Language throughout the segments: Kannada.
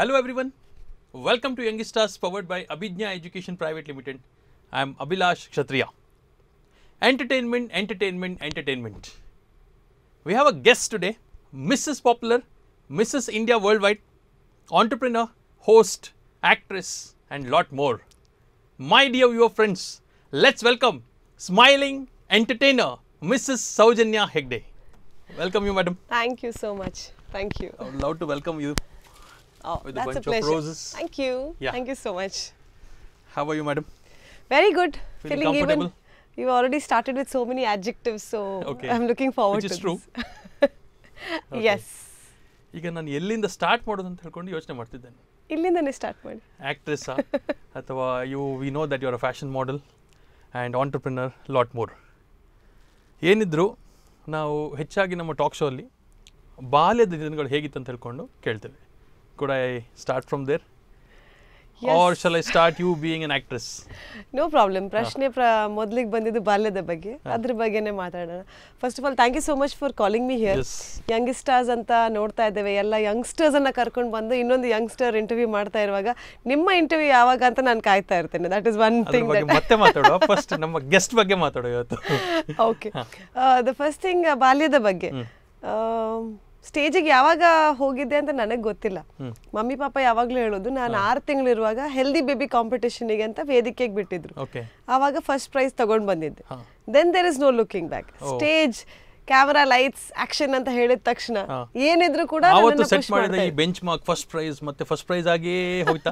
Hello everyone. Welcome to Youngstars powered by Abhijna Education Private Limited. I am Abhilash Kshatriya. Entertainment, entertainment, entertainment. We have a guest today, Mrs. Popular, Mrs. India Worldwide, entrepreneur, host, actress, and lot more. My dear viewer friends, let's welcome smiling entertainer, Mrs. Saujanya Hegde. Welcome you, madam. Thank you so much. Thank you. I would love to welcome you. Oh, With a that's bunch a of pleasure. roses. Thank you. Yeah. Thank you so much. How are you, madam? Very good. Feeling Feeling even. comfortable? You already started with so many adjectives, so Okay. I'm looking forward Which is to true. this. Okay. Yes. ಈಗ ನಾನು ಎಲ್ಲಿಂದ ಸ್ಟಾರ್ಟ್ ಮಾಡೋದು ಅಂತ ಹೇಳ್ಕೊಂಡು ಯೋಚನೆ ಮಾಡ್ತಿದ್ದೇನೆ ಇಲ್ಲಿಂದನೇ ಸ್ಟಾರ್ಟ್ ಮಾಡಿ ಆ್ಯಕ್ಟ್ರೆಸ್ಸಾ ಅಥವಾ you we know that your a fashion model and entrepreneur lot more ಏನಿದ್ರು ನಾವು ಹೆಚ್ಚಾಗಿ ನಮ್ಮ ಟಾಕ್ ಶೋ ಅಲ್ಲಿ ಬಾಲ್ಯದ ದಿನಗಳು ಹೇಗಿತ್ತು ಅಂತ ಹೇಳ್ಕೊಂಡು ಕೇಳ್ತೇವೆ could I start from there or shall I start you being an actress no problem ಪ್ರಶ್ನೆ ಪ್ರ ಮೊದಲಿಗೆ ಬಂದಿದ್ದು ಬಾಲ್ಯದ ಬಗ್ಗೆ ಅದ್ರ ಬಗ್ಗೆನೇ ಮಾತಾಡೋಣ first of all thank you so much for calling me here yes youngsters ಅಂತ ನೋಡ್ತಾ ಇದ್ದೇವೆ ಎಲ್ಲ ಯಂಗ್ಸ್ಟರ್ಸ್ ಅನ್ನ ಕರ್ಕೊಂಡು ಬಂದು ಇನ್ನೊಂದು ಯಂಗ್ಸ್ಟರ್ ಇಂಟರ್ವ್ಯೂ ಮಾಡ್ತಾ ಇರುವಾಗ ನಿಮ್ಮ ಇಂಟರ್ವ್ಯೂ ಯಾವಾಗ ಅಂತ ನಾನು ಕಾಯ್ತಾ ಇರ್ತೇನೆ ದಟ್ ಇಸ್ ಒನ್ ಅದ್ರ ಥಿಂಗ್ ಬಗ್ಗೆ ಮತ್ತೆ ಮಾತಾಡುವ ಫಸ್ಟ್ ನಮ್ಮ ಗೆಸ್ಟ್ ಬಗ್ಗೆ ಮಾತಾಡೋ ಇವತ್ತು ಓಕೆ ದ ಫಸ್ಟ್ ಥಿಂಗ್ ಬಾಲ್ಯದ ಬಗ್ಗೆ ಸ್ಟೇಜಿಗೆ ಯಾವಾಗ ಹೋಗಿದ್ದೆ ಅಂತ ನನಗೆ ಗೊತ್ತಿಲ್ಲ ಮಮ್ಮಿ ಪಾಪ ಯಾವಾಗಲೂ ಹೇಳೋದು ನಾನು ಆರು ತಿಂಗಳಿರುವಾಗ ಹೆಲ್ದಿ ಬೇಬಿ ಕಾಂಪಿಟೇಷನಿಗೆ ಅಂತ ವೇದಿಕೆಗೆ ಬಿಟ್ಟಿದ್ರು ಓಕೆ ಆವಾಗ ಫಸ್ಟ್ ಪ್ರೈಸ್ ತಗೊಂಡು ಬಂದಿದ್ದೆ ಹಾ. Then there is no looking back stage camera lights action ಅಂತ ಹೇಳಿದ ತಕ್ಷಣ ಹಾ. ಏನಿದ್ರು ಕೂಡ ಆವತ್ತು ಸೆಟ್ ಮಾಡಿದ ಈ ಬೆಂಚ್ ಮಾರ್ಕ್ ಫಸ್ಟ್ ಪ್ರೈಸ್ ಮತ್ತೆ ಫಸ್ಟ್ ಪ್ರೈಸ್ ಆಗೇ ಹೋಯ್ತಾ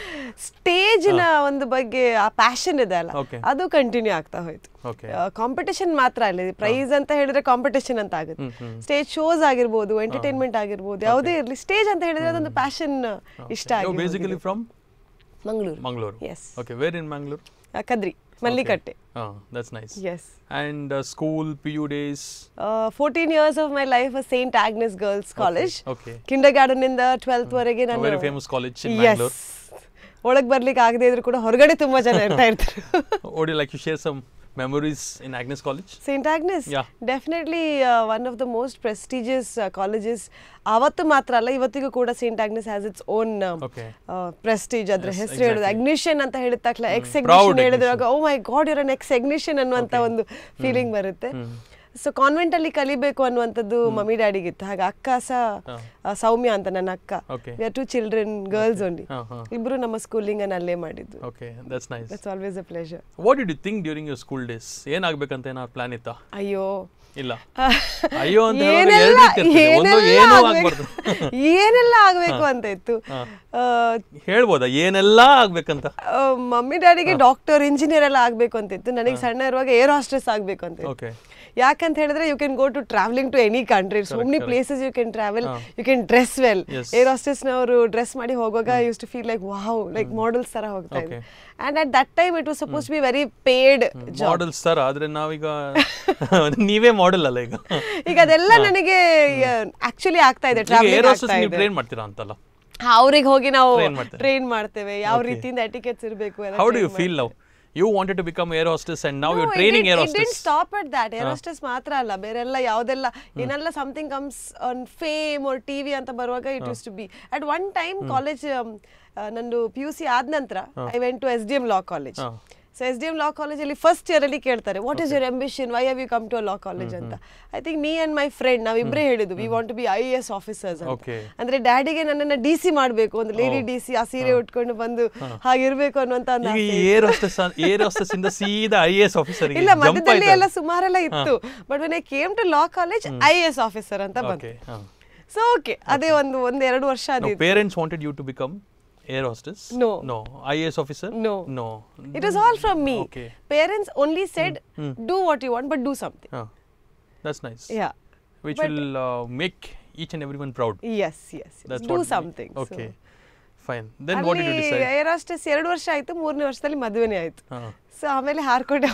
ಸ್ಟೇಜಿನ ಒಂದು ಬಗ್ಗೆ ಆ ಪ್ಯಾಷನ್ ಇದೆ ಅಲ್ಲ Okay. ಅದು ಕಂಟಿನ್ಯೂ ಆಗ್ತಾ ಹೋಯ್ತು ಓಕೆ ಕಾಂಪಿಟೇಷನ್ ಮಾತ್ರ ಅಲ್ಲ ಪ್ರೈಸ್ ಅಂತ ಹೇಳಿದ್ರೆ ಕಾಂಪಿಟೇಷನ್ ಅಂತ ಆಗುತ್ತೆ ಸ್ಟೇಜ್ ಶೋಸ್ ಆಗಿರ್ಬೋದು ಎಂಟರ್ಟೈನ್ಮೆಂಟ್ ಆಗಿರ್ಬೋದು ಯಾವುದೇ ಇರಲಿ ಸ್ಟೇಜ್ ಅಂತ ಹೇಳಿದ್ರೆ ಅದೊಂದು ಪ್ಯಾಷನ್ ಇಷ್ಟ ಆಗಿ basically from Mangaluru Mangaluru yes okay where in Mangaluru Kadri Mallikatte ಹಾಂ that's nice yes and school P U days fourteen years of my life Saint Agnes girls college okay kindergarten ಇಂದ ಟ್ವೆಲ್ತ್ ವರೆಗೆ ನಾನು very famous college in yes Bangalore ಒಳಗ್ ಬರ್ಲಿಕ್ಕೆ ಆಗದೆ ಇದ್ರು ಕೂಡ ಹೊರಗಡೆ ತುಂಬಾ ಜನ ಇರ್ತಾ ಇರ್ತಾರೆ ಓಡಿ like you share some memories in Agnes college Saint Agnes Yeah. Definitely one of the most prestigious colleges ಆವತ್ತು ಮಾತ್ರ ಅಲ್ಲ ಇವತ್ತಿಗೂ ಕೂಡ Saint Agnes has its own okay prestige ಅದ್ರ Yes, ಹೆಸರು ಹೇಳೋದು exactly. ಅಗ್ನಿಷನ್ ಅಂತ ಹೇಳಿದ ತಕ್ಷಣ ಎಕ್ಸ್ Proud ಎಗ್ನಿಷನ್ ಹೇಳಿದಾಗ ignition. ಓ ಮೈ ಗಾಡ್ ಇವ್ರ ಎಕ್ಸ್ ಎಗ್ನಿಷನ್ ಅನ್ನುವಂತ Okay. ಒಂದು ಫೀಲಿಂಗ್ ಬರುತ್ತೆ ಸೊ ಕಾನ್ವೆಂಟ್ ಅಲ್ಲಿ ಕಲಿಬೇಕು ಅನ್ನುವಂಥದ್ದು ಮಮ್ಮಿ ಡ್ಯಾಡಿಗಿತ್ತು ಹಾಗೆ ಅಕ್ಕ ಸಹ ಆ, ಸೌಮ್ಯ ಅಂತ ನನ್ನ ಅಕ್ಕ Okay. We are two children girls only ಹಾಂ ಹಾಂ ಇಬ್ರು ನಮ್ಮ ಸ್ಕೂಲಿಂಗ್ ಅಲ್ಲೇ ಮಾಡಿದ್ದು okay that's nice that's always a pleasure what did you think during your school days ಏನಾಗಬೇಕಂತ ಏನಾದ್ರು ಪ್ಲಾನ್ ಇತ್ತಾ ಅಯ್ಯೋ ಇಲ್ಲ ಅಯ್ಯೋ ಅಂತ ಹೇಳುವಾಗ ಏನೆಲ್ಲ ಎರಡು ರೀತಿ ಇರ್ತದೆ. ಒಂದು ಏನೆಲ್ಲ ಏನೂ ಆಗ್ಬೇಕು ಆಗ್ಬಾರ್ದು ಏನೆಲ್ಲ ಆಗ್ಬೇಕು ಅಂತ ಇತ್ತು ಹಾ. ಆ, ಹೇಳ್ಬೋದಾ ಏನೆಲ್ಲ ಆಗ್ಬೇಕಂತ ಆ, ಮಮ್ಮಿ ಡ್ಯಾಡಿಗೆ ಡಾಕ್ಟರ್ ಇಂಜಿನಿಯರ್ ಎಲ್ಲ ಆಗ್ಬೇಕು ಅಂತ ಇತ್ತು ನನಗೆ ಸಣ್ಣ ಇರುವಾಗ ಏರ್ ಹಾಸ್ಟ್ರೆಸ್ ಆಗ್ಬೇಕು ಅಂತ ಇತ್ತು ಓಕೆ ಯಾಕಂತ ಹೇಳಿದ್ರೆ you can go to traveling to any country so many places you can travel you can dress well Yes. Air ಹಾಸ್ಟೆಸ್ನವರು ಡ್ರೆಸ್ ಮಾಡಿ ಹೋಗುವಾಗ used to feel like wow like models ತರ ಹೋಗ್ತಾ ಇದ್ರು and at that time it was suppose be very paid job models ತರ ಆದ್ರೆ ನಾವೀಗ ನೀವೇ ಮಾಡೆಲ್ ಅಲ್ಲ ಈಗ ಈಗ ಅದೆಲ್ಲ ನನಗೆ ಆಕ್ಚುಲಿ ಆಗ್ತಾ ಇದೆ ಏರ್ ಟ್ರಾವೆಲಿಂಗ್ ಹಾಸ್ಟೆಸ್ ಆಗ್ತಾ ನೀವು ಇದೆ ಟ್ರೈನ್ ಮಾಡ್ತೀರಾ ಅಂತಲ್ಲ ಅವ್ರಿಗೆ ಹೋಗಿ ನಾವು Train ಮಾಡ್ತಾರೆ. ಟ್ರೈನ್ ಮಾಡ್ತೇವೆ ಯಾವ Okay. ರೀತಿಯಿಂದ ಎಟಿಕೆಟ್ಸ್ ಇರಬೇಕು how do you feel now you wanted to become air hostess and now you No, it training didn't- air it didn't hostess stop at that. Air hostess ಮಾತ್ರ ಅಲ್ಲ ಬೇರೆಲ್ಲ ಯಾವ್ದೆಲ್ಲ ಏನೆಲ್ಲ something comes on fame or TV ಅಂತ ಬರುವಾಗ it used to be at one time college ನಂದು ಪಿ ಯು ಸಿ ಆದ ನಂತರ I went to S D M law college ಹಾ. So S D M law ಕಾಲೇಜಲ್ಲಿ ಫಸ್ಟ್ ಇಯರ್ ಅಲ್ಲಿ ಕೇಳ್ತಾರೆ what is your ambition why have you come to law college ಅಂತ I think me and my friend ನಾವಿಬ್ಬರೇ ಹೇಳಿದ್ದು we want to be I S officers ಅಂತ Okay. ಅಂದ್ರೆ ಡ್ಯಾಡಿಗೆ ನನ್ನನ್ನ ಡಿ ಸಿ ಮಾಡಬೇಕು ಒಂದು ಲೇಡಿ ಡಿ ಸಿ ಆ ಸೀರೆ ಉಟ್ಕೊಂಡು ಬಂದು ಹಾಗಿರ್ಬೇಕು ಅನ್ನುವಂತ ಒಂದು ಈಗ ಆಸೆ ಏರ್ ಹಾಸ್ಟೆಸ್ ಏರ್ ಹಾಸ್ಟೆಸ್ ಇಂದ ಸೀದಾ ಐ ಎಸ್ ಆಫೀಸರ್ ಇಲ್ಲ ಮಧ್ಯದಲ್ಲಿ ಎಲ್ಲ ಸುಮಾರೆಲ್ಲ ಇತ್ತು but when I came to law college I S officer ಅಂತ ಬಂತು ಓಕೆ ಸೊ ಓಕೆ ಅದೇ ಒಂದು ಒಂದ್ ಎರಡು ವರ್ಷ ನೋ ಅದಿತ್ತು parents wanted you to become air hostess No. No I S officer No. No it was all from me Okay. Parents only said do what you want but do something ಹಾಂ that's nice yeah which But- will uh, make each and everyone proud. Yes yes That's do what. Something Okay, fine. Then what did you decide? Air ಅಷ್ಟೇ ಎರಡು ವರ್ಷ ಆಯ್ತು ಮೂರನೇ ವರ್ಷದಲ್ಲಿ ಮದುವೆನೇ ಆಯ್ತು Uh, ಸೊ ಆಮೇಲೆ ಹಾರ್ಕೊಂಡೆ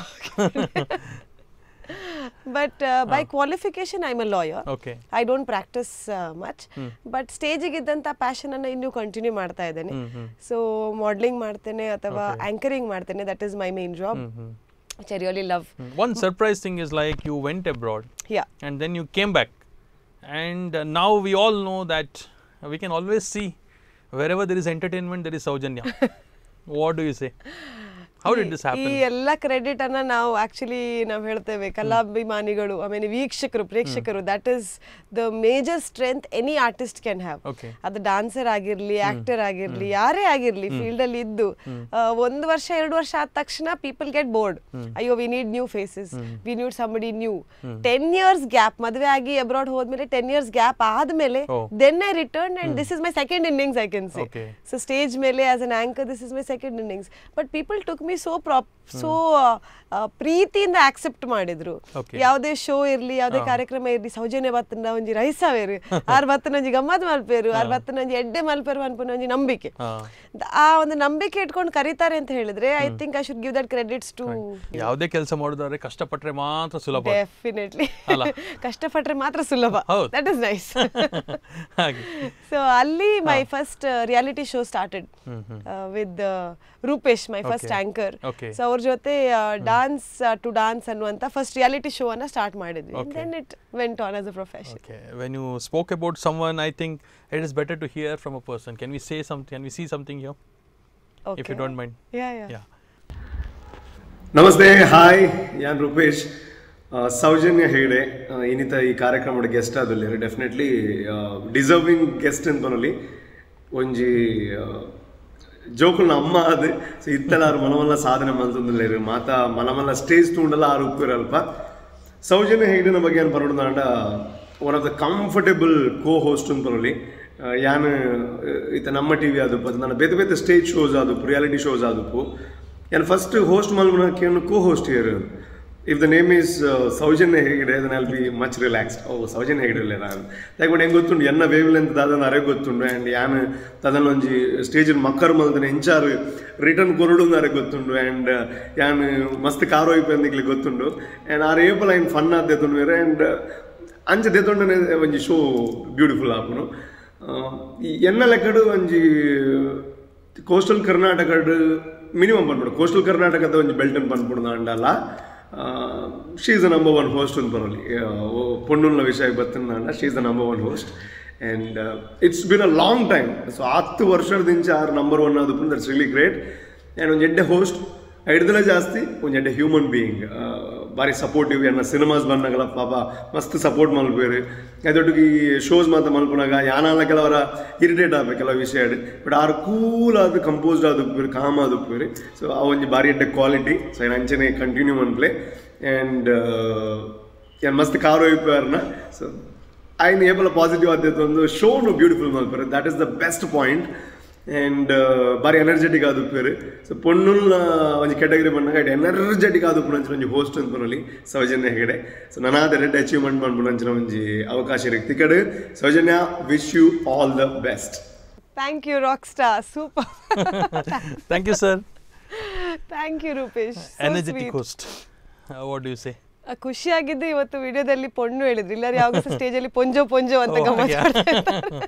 but by qualification I am a lawyer okay. I don't practice much but ಸ್ಟೇಜಿಗೆ ಇದ್ದಂಥ ಪ್ಯಾಷನ್ ಅನ್ನ ಇನ್ನೂ ಕಂಟಿನ್ಯೂ ಮಾಡ್ತಾ ಇದ್ದೇನೆ ಹ್ಮ್, ಹ್ಮ್. ಸೊ ಮಾಡ್ಲಿಂಗ್ ಮಾಡ್ತೇನೆ ಅಥವಾ ಆಂಕರಿಂಗ್ ಮಾಡ್ತೇನೆ that is my main job which I really love Mm. One surprise thing is like you went abroad yeah and then you came back, and uh, now we all know that we can always see Wherever there is entertainment, there is Saujanya. what do you say? How did this ಈ happen? ಎಲ್ಲ ಕ್ರೆಡಿಟ್ ಅನ್ನ ನಾವು ಆಕ್ಚುಲಿ ನಾವು ಹೇಳ್ತೇವೆ ಕಲಾಭಿಮಾನಿಗಳು ಐ ಮೀನ್ ವೀಕ್ಷಕರು ಪ್ರೇಕ್ಷಕರು that is the major strength any artist can have Okay. ಅದು ಡಾನ್ಸರ್ ಆಗಿರ್ಲಿ ಆಕ್ಟರ್ ಆಗಿರ್ಲಿ ಯಾರೇ ಆಗಿರ್ಲಿ ಫೀಲ್ಡ್ ಅಲ್ಲಿ ಇದ್ದು ಆ, ಒಂದು ವರ್ಷ ಎರಡು ವರ್ಷ ಆದ ತಕ್ಷಣ ಪೀಪಲ್ ಗೆಟ್ ಬೋರ್ಡ್ ಅಯ್ಯೋ we need new faces we need somebody new ten years gap ಮದುವೆ ಆಗಿ ಅಬ್ರಾಡ್ ಹೋದ್ಮೇಲೆ ಟೆನ್ ಇಯರ್ಸ್ ಗ್ಯಾಪ್ ಆದ್ಮೇಲೆ Oh. Then I return and this is my second innings I can say Okay. So stage ಮೇಲೆ as an anchor this is my second innings but people took me so prop so ಪ್ರೀತಿಯಿಂದ ಆಕ್ಸೆಪ್ಟ್ ಮಾಡಿದ್ರು Okay. ಯಾವುದೇ ಶೋ ಇರ್ಲಿ ಯಾವುದೇ ಕಾರ್ಯಕ್ರಮ ಇರ್ಲಿ ಸೌಜನ್ಯ ಬತ್ತನ ಒಂಜಿ ರೈಸಾವೇರು ಆರ್ ಬತ್ತನ ಒಂಜಿ ಗಮ್ಮತ್ ಮಲ್ಪೇರು ಆರ್ ಬತ್ತನ ಒಂಜಿ ಎಡ್ಡೆ ಮಲ್ಪೇರು ಅನ್ಪುನ ಒಂಜಿ ನಂಬಿಕೆ ಹಾ. ದ- ಆ ಒಂದು ನಂಬಿಕೆ ಇಟ್ಕೊಂಡು ಕರೀತಾರೆ ಅಂತ ಹೇಳಿದ್ರೆ I think I should give that credits to ಯಾವುದೇ ಕೆಲಸ ಮಾಡಿದ್ರೆ ಕಷ್ಟಪಟ್ಟರೆ ಮಾತ್ರ ಸುಲಭ ಡೆಫಿನೆಟ್ಲಿ ಅಲ್ಲ? ಕಷ್ಟಪಟ್ರೆ ಮಾತ್ರ ಸುಲಭ ಹೌದು. ದಟ್ ಇಸ್ ನೈಸ್ ಹಾಗೆ ಸೊ ಅಲ್ಲಿ my first reality show started with Rupesh my first Okay. Anchor Okay. So ಅವ್ರ ಜೊತೆ ಡಾನ್ಸ್ ಟು ಡಾನ್ಸ್ ಅನ್ನುವಂತ ಫಸ್ಟ್ ರಿಯಾಲಿಟಿ ಶೋ ಅನ್ನ ಸ್ಟಾರ್ಟ್ ಮಾಡಿದ್ವಿ Okay. Then it went on as a profession Okay. When you spoke about someone, I think it is better to hear from a person. Can we say something? Can we see something here? If you don't mind. Yeah yeah Yeah. ನಮಸ್ತೆ ಹಾಯ್ ಯಾನ್ ರೂಪೇಶ್ ಆ, ಸೌಜನ್ಯ ಹೆಗಡೆ ಆ, ಇನ್ನಿತ ಈ ಕಾರ್ಯಕ್ರಮದ ಗೆಸ್ಟ್ ಆದಲ್ಲಿ ಡೆಫಿನೆಟ್ಲಿ ಡಿಸರ್ವಿಂಗ್ ಗೆಸ್ಟ್ ಅಂತನಲ್ಲಿ ಒಂಜಿ ಜೋಕುಲ್ನ ಅಮ್ಮ ಅದು ಸೊ ಇತ್ತಲಾರು ಮನಮಲ್ಲ ಸಾಧನೆ ಮಲ್ತೊಂದಿಲ್ಲ ಮಾತ ಮನಮಲ್ಲ ಸ್ಟೇಜ್ ತೂಂಡಲ್ಲ ಆರು ಉಪ್ಪಿರಲ್ಪ ಸೌಜನ್ಯ ಹೆಗಡೆನ ಬಗ್ಗೆ ಏನು ಬರೋದಾಂಡ one of the comfortable cohost ಅಂತ ಬರೋಲಿ ಯಾನ್ ಇತ್ತ ನಮ್ಮ ಟಿ ವಿ ಆದಪ್ಪ ಅದು ನನ್ನ ಬೇತೆ ಬೇತೆ ಸ್ಟೇಜ್ ಶೋಸ್ ಆದಪ್ಪು ರಿಯಾಲಿಟಿ ಶೋಸ್ ಆದಪ್ಪು ಯಾನ್ ಫಸ್ಟ್ ಹೋಸ್ಟ್ ಮಲ್ಮನ ಕೇನು cohost here if the name is Soujanya Hegde then I'll be much relaxed oh Soujanya Hegde ಇಲ್ಲ ನಾನು ಯಾಕೆ ಹೆಂಗೆ ಗೊತ್ತುಂಡು ಎನ್ನ ವೇವ್ ಲೆಂತ್ ದಾದನ ಅರೆ ಗೊತ್ತುಂಡು ಆ್ಯಂಡ್ ಯಾನ್ ತದನ್ನ ಒಂಜಿ ಸ್ಟೇಜಿನ ಮಕ್ಕರ್ ಮಲ್ದನ ಎಂಚಾರು ರಿಟರ್ನ್ ಕೊರಡು ಅರೆ ಗೊತ್ತುಂಡು ಆ್ಯಂಡ್ ಯಾನ್ ಮಸ್ತ್ ಕಾರು ಹೋಯ್ಪಂದಿಗ್ಲಿ ಗೊತ್ತುಂಡು ಆ್ಯಂಡ್ ಆರ್ ಏಪಲ್ ಐನ್ ಫನ್ ಆದ ದೇತುಂಡು ಬೇರೆ ಆ್ಯಂಡ್ ಅಂಚ ದೇತೊಂಡನೆ ಒಂಜಿ ಶೋ ಬ್ಯೂಟಿಫುಲ್ ಆಪುನು ಈ ಎನ್ನ ಲೆಕ್ಕಡು ಒಂಜಿ ಕೋಸ್ಟಲ್ ಕರ್ನಾಟಕಡ್ ಮಿನಿಮಮ್ ಪನ್ಪುಡು ಕೋಸ್ಟಲ್ ಕರ್ನಾಟಕದ ಒಂಜಿ ಬೆಲ್ಟನ್ ಪನ್ಪುಡು ಅಂಡಲ್ಲ she is the number one host ಅಂತ ಬರೋಲಿ ಪೊಣ್ಣುಲ್ನ ವಿಷಯ ಬತ್ತಂಡ she is the number one host and it's been a long time so ಹತ್ತು ವರ್ಷದಿಂದ ಆರ್ ನಂಬರ್ ಒನ್ ಆದ ದಟ್ಸ್ ರಿಲಿ ಗ್ರೇಟ್ ಆ್ಯಂಡ್ ಒಂದು ಎಡ್ಡೆ ಹೋಸ್ಟ್ ಹಿಡ್ದಲೇ ಜಾಸ್ತಿ ಒಂದು ಎಡ್ಡೆ ಹ್ಯೂಮನ್ ಬೀಯಿಂಗ್ ಭಾರಿ ಸಪೋರ್ಟಿವ್ ಎನ್ನ ಸಿನಿಮಾಸ್ ಬಂದಾಗಲ ಪಾಪ ಮಸ್ತ್ ಸಪೋರ್ಟ್ ಮಲ್ಪೇರು ಅದೊಟ್ಟಿಗೆ ಈ ಶೋಸ್ ಮಾತ್ರ ಮಲ್ಪನಾಗ ಯಾನಾಲ ಕೆಲವರ ಇರಿಟೇಟ್ ಆಗ್ಬೇಕು ಕೆಲವು ವಿಷಯ ಬಟ್ ಆರು ಕೂಲ್ ಆದ ಕಂಪೋಸ್ಡ್ ಆದ ಉಪ್ಪೇರು ಕಾಮ್ ಆದ ಉಪ್ಪೇರು ಸೊ ಆ ಒಂದು ಭಾರಿ ಎಡ್ಡೆ ಕ್ವಾಲಿಟಿ ಸೊ ಏನು ಅಂಚನೆ ಕಂಟಿನ್ಯೂ ಮನ್ಪ್ಲೆ ಆ್ಯಂಡ್ ಏನು ಮಸ್ತ್ ಕಾರು ಇಪ್ಪಾರನ ಸೊ ಐನ್ ಏಬಲ್ ಪಾಸಿಟಿವ್ ಆದದ್ದು ಒಂದು ಶೋನು ಬ್ಯೂಟಿಫುಲ್ ಮಲ್ಪೇರು that is the best point and ಭಾರಿ ಎನರ್ಜೆಟಿಕ್ ಆದ ಉಪ್ಪೇರು ಸೊ ಪೊಣ್ಣುಲ್ನ ಒಂದು ಕೆಟಗರಿ ಬಂದಾಗ ಇಟ್ ಎನರ್ಜೆಟಿಕ್ ಆದ ಉಪ್ಪು ಒಂಜಿ ಹೋಸ್ಟ್ ಅಂತ ಬರೋಲಿ ಸೌಜನ್ಯ ಹೆಗಡೆ ಸೊ ನನಾದ ರೆಡ್ ಅಚೀವ್ಮೆಂಟ್ ಮಾಡ್ಬೋದು ಅಂಚಿನ ಒಂಜಿ ಅವಕಾಶ ಇರಕ್ಕೆ ಕಡೆ Soujanya wish you all the best thank you rock star super Thank you, sir. Thank you Rupesh Energetic host. Uh, what do you say? ಖುಷಿಯಾಗಿದ್ದು ಇವತ್ತು ವಿಡಿಯೋದಲ್ಲಿ ಪೊಣ್ಣು ಹೇಳಿದ್ರು ಇಲ್ಲಾರ ಯಾವಾಗ ಸ್ಟೇಜ್ ಅಲ್ಲಿ ಪೊಂಜೋ ಪೊಂಜೋ ಅಂತ Oh, ಗಮ್ಮತ್ yeah.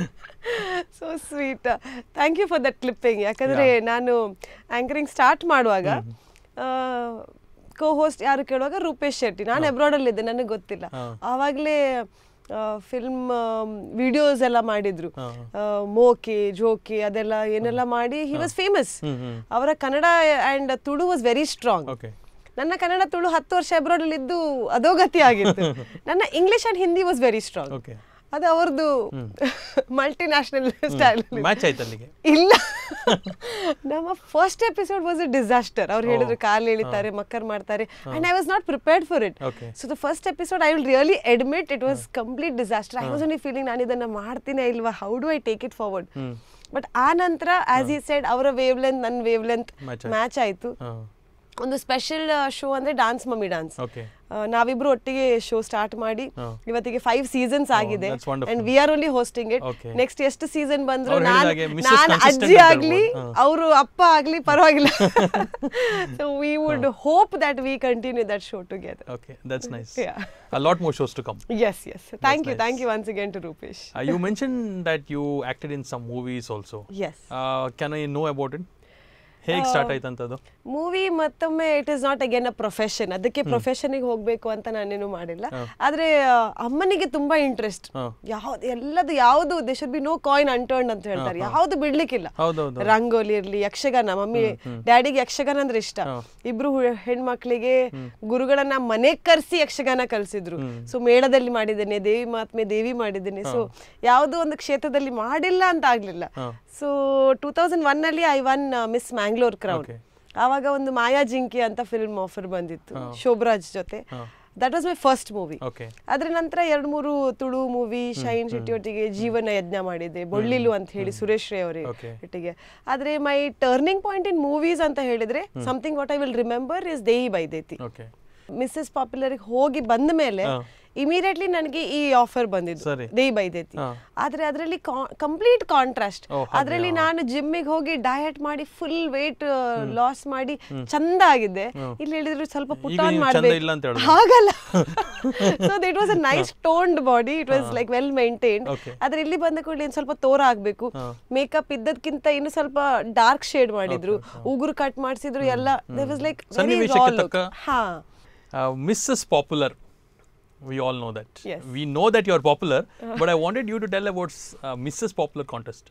So sweet thank you for that clipping ಯಾಕಂದ್ರೆ ನಾನು ಆಂಕರಿಂಗ್ ಸ್ಟಾರ್ಟ್ ಮಾಡುವಾಗ ಕೋ ಹೋಸ್ಟ್ ಯಾರು ಕೇಳುವಾಗ ರೂಪೇಶ್ ಶೆಟ್ಟಿ ನಾನು ಅಬ್ರಾಡಲ್ಲಿದ್ದೆ ನನಗೆ ಗೊತ್ತಿಲ್ಲ ಹಾ. ಆವಾಗಲೇ ಫಿಲ್ಮ್ ವಿಡಿಯೋಸ್ ಎಲ್ಲ ಮಾಡಿದ್ರು ಹಾ. ಆ, ಮೋಕೆ ಜೋಕೆ ಅದೆಲ್ಲ ಏನೆಲ್ಲ ಮಾಡಿ he was famous hmm, hmm. ಅವರ Kannada and Tulu was very strong Okay. ನನ್ನ ಕನ್ನಡ ತುಳು ಹತ್ತು ವರ್ಷ abroad ಅಲ್ಲಿ ಇದ್ದು ಅಧೋಗತಿ ಆಗಿತ್ತು ನನ್ನ English and Hindi was very strong Okay. ಅದು ಅವ್ರದ್ದು ಮಲ್ಟಿ ನ್ಯಾಷನಲ್ ಸ್ಟೈಲ್ ಮ್ಯಾಚ್ ಆಯ್ತು ಅಲ್ಲಿಗೆ ಇಲ್ಲ ನಮ್ಮ first episode was a disaster ಅವ್ರು ಹೇಳಿದ್ರು ಕಾಲು ಎಳಿತಾರೆ ಮಕ್ಕರ್ ಮಾಡ್ತಾರೆ and I was not prepared for it Okay. So the first episode I will really admit it was complete disaster I was only feeling ನಾನು ಇದನ್ನ ಮಾಡ್ತೀನೇ ಇಲ್ವಾ how do I take it forward but ಆ ನಂತರ ಆಸ್ ಈ ಸೈಡ್ ಅವರ ವೇವ್ ಲೆಂತ್ ನನ್ನ ವೇವ್ ಲೆಂತ್ Match ಆಯ್ತು. ಮ್ಯಾಚ್ ಆಯ್ತು ಹಾ. ಒಂದು ಸ್ಪೆಷಲ್ ಶೋ ಅಂದ್ರೆ ಡಾನ್ಸ್ ಮಮ್ಮಿ ಡಾನ್ಸ್ Okay. ನಾವಿಬ್ರು ಒಟ್ಟಿಗೆ ಶೋ ಸ್ಟಾರ್ಟ್ ಮಾಡಿ ಹಾ. ಇವತ್ತಿಗೆ ಫೈವ್ ಸೀಸನ್ಸ್ ಆಗಿದೆ that's wonderful. And we are only hosting it Okay. Next ಎಷ್ಟು ಸೀಸನ್ ಬಂದ್ರು ಅವ್ರು ನಾನು ಹೇಳಿದಾಗೆ Mrs. ನಾನು Consistent ಅಜ್ಜಿ ಅಂತ ಆಗ್ಲಿ ಹೇಳ್ಬೋದು. ಹಾ. ಅವರು ಅಪ್ಪ ಆಗ್ಲಿ ಪರವಾಗಿಲ್ಲ so we would hope that we continue that show together Okay. That's nice. Yeah. A lot more shows to come. Yes yes thank you nice. Thank you once again to Rupesh Uh, you mentioned that you acted in some movies also. Yes Uh, can I know about it? ಹೇಗೆ ಸ್ಟಾರ್ಟ್ ಆಯ್ತಂತದ್ದು ಮೂವಿ ಮತ್ತೊಮ್ಮೆ it is not again a profession ಅದಕ್ಕೆ ಪ್ರೊಫೆಷನ್ಗೆ ಹೋಗ್ಬೇಕು ಅಂತ ನಾನೇನು ಮಾಡಿಲ್ಲ ಆದ್ರೆ ಆ, ಅಮ್ಮನಿಗೆ ತುಂಬಾ ಇಂಟ್ರೆಸ್ಟ್ ಯಾವ್ದು ಎಲ್ಲದು ಯಾವ್ದು they should be no coin unturned ಅಂತ ಹೇಳ್ತಾರೆ ಯಾವ್ದು ಬಿಡ್ಲಿಕ್ಕಿಲ್ಲ ಹೌದೌದು ರಂಗೋಲಿ ಇರ್ಲಿ ಯಕ್ಷಗಾನ ಮಮ್ಮಿ ಡ್ಯಾಡಿಗೆ ಯಕ್ಷಗಾನ ಅಂದ್ರೆ ಇಷ್ಟ ಇಬ್ರು ಹು- ಹೆಣ್ಮಕ್ಳಿಗೆ ಗುರುಗಳನ್ನ ಮನೆಗ್ ಕರ್ಸಿ ಯಕ್ಷಗಾನ ಕಲ್ಸಿದ್ರು ಸೊ ಮೇಳದಲ್ಲಿ ಮಾಡಿದ್ದೇನೆ ದೇವಿ ಮಹಾತ್ಮೆ ದೇವಿ ಮಾಡಿದ್ದೇನೆ ಸೊ ಯಾವ್ದೋ ಒಂದು ಕ್ಷೇತ್ರದಲ್ಲಿ ಮಾಡಿಲ್ಲ ಅಂತ ಆಗ್ಲಿಲ್ಲ ಸೊ ಟೂ ತೌಸಂಡ್ ಒನ್ ಅಲ್ಲಿ I won miss Mangalore crown Okay. ಆವಾಗ ಒಂದು ಮಾಯಾ ಜಿಂಕಿ ಅಂತ ಫಿಲ್ಮ್ ಆಫರ್ ಬಂದಿತ್ತು ಶೋಭರಾಜ್ ಜೊತೆ that was my first movie okay ಅದ್ರ ನಂತರ ಎರಡು ಮೂರು ತುಳು ಮೂವಿ ಶೈನ್ ಶೆಟ್ಟಿ ಒಟ್ಟಿಗೆ ಜೀವನ ಯಜ್ಞ ಮಾಡಿದೆ ಬೊಳ್ಳಿಲು ಅಂತ ಹೇಳಿ ಸುರೇಶ್ ರೇ ಅವರೇ Okay. ಒಟ್ಟಿಗೆ ಆದ್ರೆ my turning point in movies ಅಂತ ಹೇಳಿದ್ರೆ something what I will remember is ದೇಹಿ ಬೈದೇತಿ ಓಕೆ ಮಿಸ್ಸಸ್ ಪಾಪ್ಯುಲರ್ಗೆ ಹೋಗಿ ಬಂದ ಮೇಲೆ ಇಮಿಡಿಯೇಟ್ಲಿ ನನಗೆ ಈ ಆಫರ್ ಬಂದಿದ್ದು ಸರಿ. ದೇಹಿ ಬೈದೇತಿ ಹಾ. ಆದ್ರೆ ಅದರಲ್ಲಿ ಕಂಪ್ಲೀಟ್ ಕಾಂಟ್ರಾಸ್ಟ್ ಓ, ಹಾಗೆ, ಅದರಲ್ಲಿ ನಾನು ಜಿಮ್ಮಿಗೆ ಹೋಗಿ ಡಯಟ್ ಮಾಡಿ ಫುಲ್ ವೇಟ್ ಲಾಸ್ ಮಾಡಿ ಚಂದ ಆಗಿದ್ದೆ ಇಲ್ಲಿ ಹೇಳಿದ್ರು ಸ್ವಲ್ಪ ಪುಟ್ ಈಗ ಆನ್ ನೀವು ಚಂದ ಮಾಡ್ಬೇಕು ಇಲ್ಲ ಅಂತ ಹೇಳುದು. ಹಾಗಲ್ಲ so it was a nice toned body it was like well maintained Okay. ಆದ್ರೆ ಇಲ್ಲಿ ಬಂದ ಕೂಡಲೇ ಇನ್ನು ಸ್ವಲ್ಪ ತೋರ ಆಗ್ಬೇಕು ಮೇಕಪ್ ಇದ್ದದ್ಕಿಂತ ಇನ್ನು ಸ್ವಲ್ಪ ಡಾರ್ಕ್ ಶೇಡ್ ಮಾಡಿದ್ರು ಉಗುರು ಕಟ್ ಮಾಡಿಸಿದ್ರು ಎಲ್ಲ ದೇ ವಾಸ್ ಲೈಕ್ ಸನ್ನಿವೇಶಕ್ಕೆ ತಕ್ಕ ಹಾ Mrs popular we all know that Yes. we know that you are popular but i wanted you to tell about uh, mrs popular contest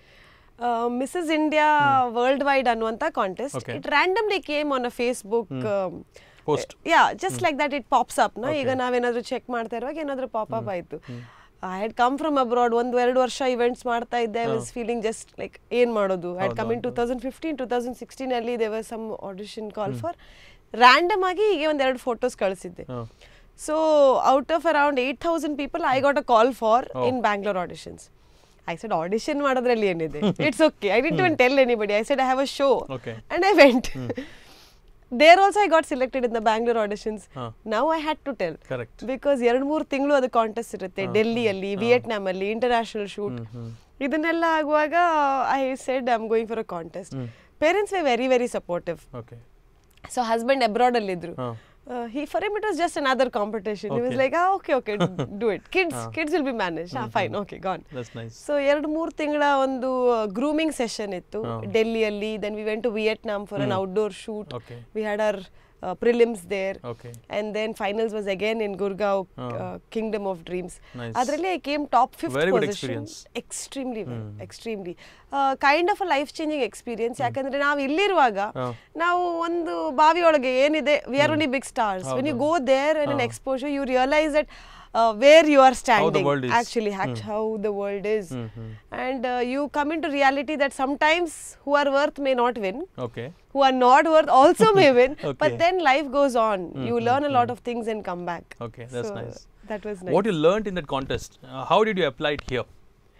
Mrs India world wide ಅನ್ನುವಂತ contest Okay. It randomly came on a Facebook Post. Yeah just like that it pops up ನ ಈಗ ನಾವೇನಾದ್ರೂ ಚೆಕ್ ಮಾಡ್ತಾ ಇರುವಾಗ ಏನಾದ್ರೂ ಪಾಪ್ ಅಪ್ ಆಯ್ತು I had come from abroad ಒಂದು ಎರಡು ವರ್ಷ ಇವೆಂಟ್ಸ್ ಮಾಡ್ತಾ ಇದ್ದೆ I was feeling just like ಏನ್ ಮಾಡೋದು I come in two thousand fifteen two thousand sixteen ಅಲ್ಲಿ there were some audition call for random ಆಗಿ ಹೀಗೆ ಒಂದ್ ಎರಡು ಫೋಟೋಸ್ ಕಳಿಸಿದ್ದೆ Oh. So out of around eight thousand people I got a call for in Bangalore auditions I said audition ಮಾಡೋದ್ರಲ್ಲಿ ಏನಿದೆ it's okay I didn't tell anybody I said I have a show Okay. And I went there also I got selected in the Bangalore auditions Huh. Now I had to tell correct because ಎರಡು ಮೂರು ತಿಂಗಳು ಅದು ಕಾಂಟೆಸ್ಟ್ ಇರುತ್ತೆ ಡೆಲ್ಲಿಯಲ್ಲಿ ವಿಯೆಟ್ನಾಮ್ ಅಲ್ಲಿ ಇಂಟರ್ನ್ಯಾಷನಲ್ ಶೂಟ್ ಇದನ್ನೆಲ್ಲ ಆಗುವಾಗ I said I am going for a contest parents were very very supportive okay so husband abroad ಅಲ್ಲಿ ಇದ್ರು Huh. he for him it was just another competition he was Okay. like ah okay okay do it kids kids will be managed ah fine okay gone that's nice so ಎರಡು ಮೂರು ತಿಂಗಳ ಒಂದು ಗ್ರೂಮಿಂಗ್ ಸೆಷನ್ ಇತ್ತು ಡೆಲ್ಲಿಯಲ್ಲಿ then we went to Vietnam for an outdoor shoot Okay. We had our prelims there okay and then finals was again in Gurgaon kingdom of dreams Nice. ಅದರಲ್ಲಿ I came top fifth Very good position experience. Extremely extremely kind of a life changing experience ಯಾಕಂದ್ರೆ ನಾವು ಇಲ್ಲಿರುವಾಗ ಹಾ. ನಾವು ಒಂದು ಬಾವಿಯೊಳಗೆ ಏನಿದೆ we are only big stars when you go there in an exposure you realise that where you are standing world is. actually act how the world is and uh, you come into reality that sometimes who are worth may not win okay who are not worth also may win but Okay. then life goes on you learn a lot of things and come back okay that's So, nice that was nice what you learned in that contest uh, how did you apply it here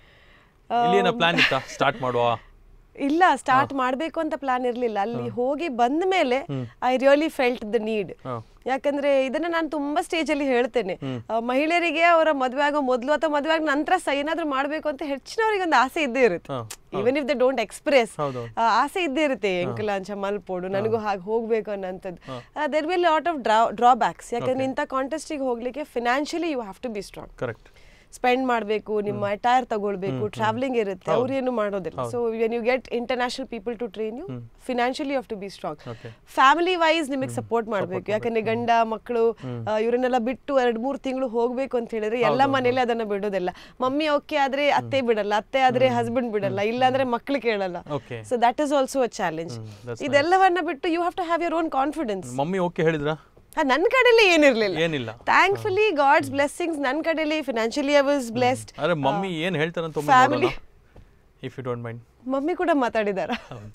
ಇಲ್ಲಿ ಏನೋ ಪ್ಲಾನ್ ಇತ್ತಾ ಸ್ಟಾರ್ಟ್ ಮಾಡುವ ಇಲ್ಲ ಸ್ಟಾರ್ಟ್ ಮಾಡಬೇಕು ಅಂತ ಪ್ಲಾನ್ ಇರಲಿಲ್ಲ ಅಲ್ಲಿ ಹೋಗಿ ಬಂದ ಮೇಲೆ I really felt the need ಹಾ. ಯಾಕಂದ್ರೆ ಇದನ್ನ ನಾನು ತುಂಬಾ ಸ್ಟೇಜ್ ಅಲ್ಲಿ ಹೇಳ್ತೇನೆ ಆ, ಮಹಿಳೆಯರಿಗೆ ಅವರ ಮದುವೆ ಆಗೋ ಮೊದಲು ಅಥವಾ ಮದುವೆ ಆಗ ನಂತರ ಸಹ ಏನಾದ್ರೂ ಮಾಡಬೇಕು ಅಂತ ಹೆಚ್ಚಿನವರಿಗೆ ಒಂದು ಆಸೆ ಇದ್ದೇ ಇರುತ್ತೆ ಹಾ, even if they don't express ಹೌದೌದು. ಆಸೆ ಇದ್ದೇ ಇರುತ್ತೆ ಎಂಕಲಾಂಚ ಮಲ್ಪೋಡು ನನಗೂ ಹಾಗೆ ಹೋಗ್ಬೇಕು ಅನ್ನೋಂಥದ್ದು there will lot of draw drawbacks ಯಾಕಂದ್ರೆ ಇಂಥ ಕಾಂಟೆಸ್ಟಿಗೆ ಹೋಗ್ಲಿಕ್ಕೆ financially you have to be strong correct spend ಮಾಡಬೇಕು ನಿಮ್ಮ ಟೈರ್ ತಗೊಳ್ಬೇಕು ಟ್ರಾವೆಲಿಂಗ್ ಇರುತ್ತೆ ಅವ್ರು ಏನು ಮಾಡೋದಿಲ್ಲ so when you get international people to train you financially have to be strong Okay. Family wise ನಿಮಗೆ ಸಪೋರ್ಟ್ ಮಾಡಬೇಕು ಯಾಕಂದ್ರೆ ಗಂಡ ಮಕ್ಕಳು ಇವರನ್ನೆಲ್ಲ ಬಿಟ್ಟು ಎರಡ್ ಮೂರು ತಿಂಗಳು ಹೋಗ್ಬೇಕು ಅಂತ ಹೇಳಿದ್ರೆ ಎಲ್ಲ ಮನೇಲಿ ಅದನ್ನ ಬಿಡೋದಿಲ್ಲ ಮಮ್ಮಿ ಓಕೆ ಆದ್ರೆ ಅತ್ತೆ ಬಿಡಲ್ಲ ಅತ್ತೆ ಆದ್ರೆ ಹಸ್ಬೆಂಡ್ ಬಿಡಲ್ಲ ಇಲ್ಲ ಅಂದ್ರೆ ಮಕ್ಳು ಕೇಳಲ್ಲ Okay. So that is also a challenge that's ಇದೆಲ್ಲವನ್ನ ಬಿಟ್ಟು you have to have your own confidence mummy okay ಹೇಳಿದ್ರಾ ನನ್ನ ಕಡೆಯಲ್ಲಿ ಏನಿರ್ಲಿಲ್ಲ ಏನಿಲ್ಲ ಥ್ಯಾಂಕ್ಫುಲಿ ಗಾಡ್ಸ್ ಬ್ಲೆಸ್ಸಿಂಗ್ಸ್ ನನ್ನ ಕಡೆಯಲ್ಲಿ ಫಿನಾನ್ಷಿಯಲಿ ಐ ವಾಸ್ ಬ್ಲೆಸ್ಡ್ ಅರೆ ಮಮ್ಮಿ ಏನ್ ಹೇಳ್ತಾರಂತ ಒಮ್ಮೆ Family. ನೋಡೋಣ if you don't mind mummy ಕೂಡ ಮಾತಾಡಿದಾರ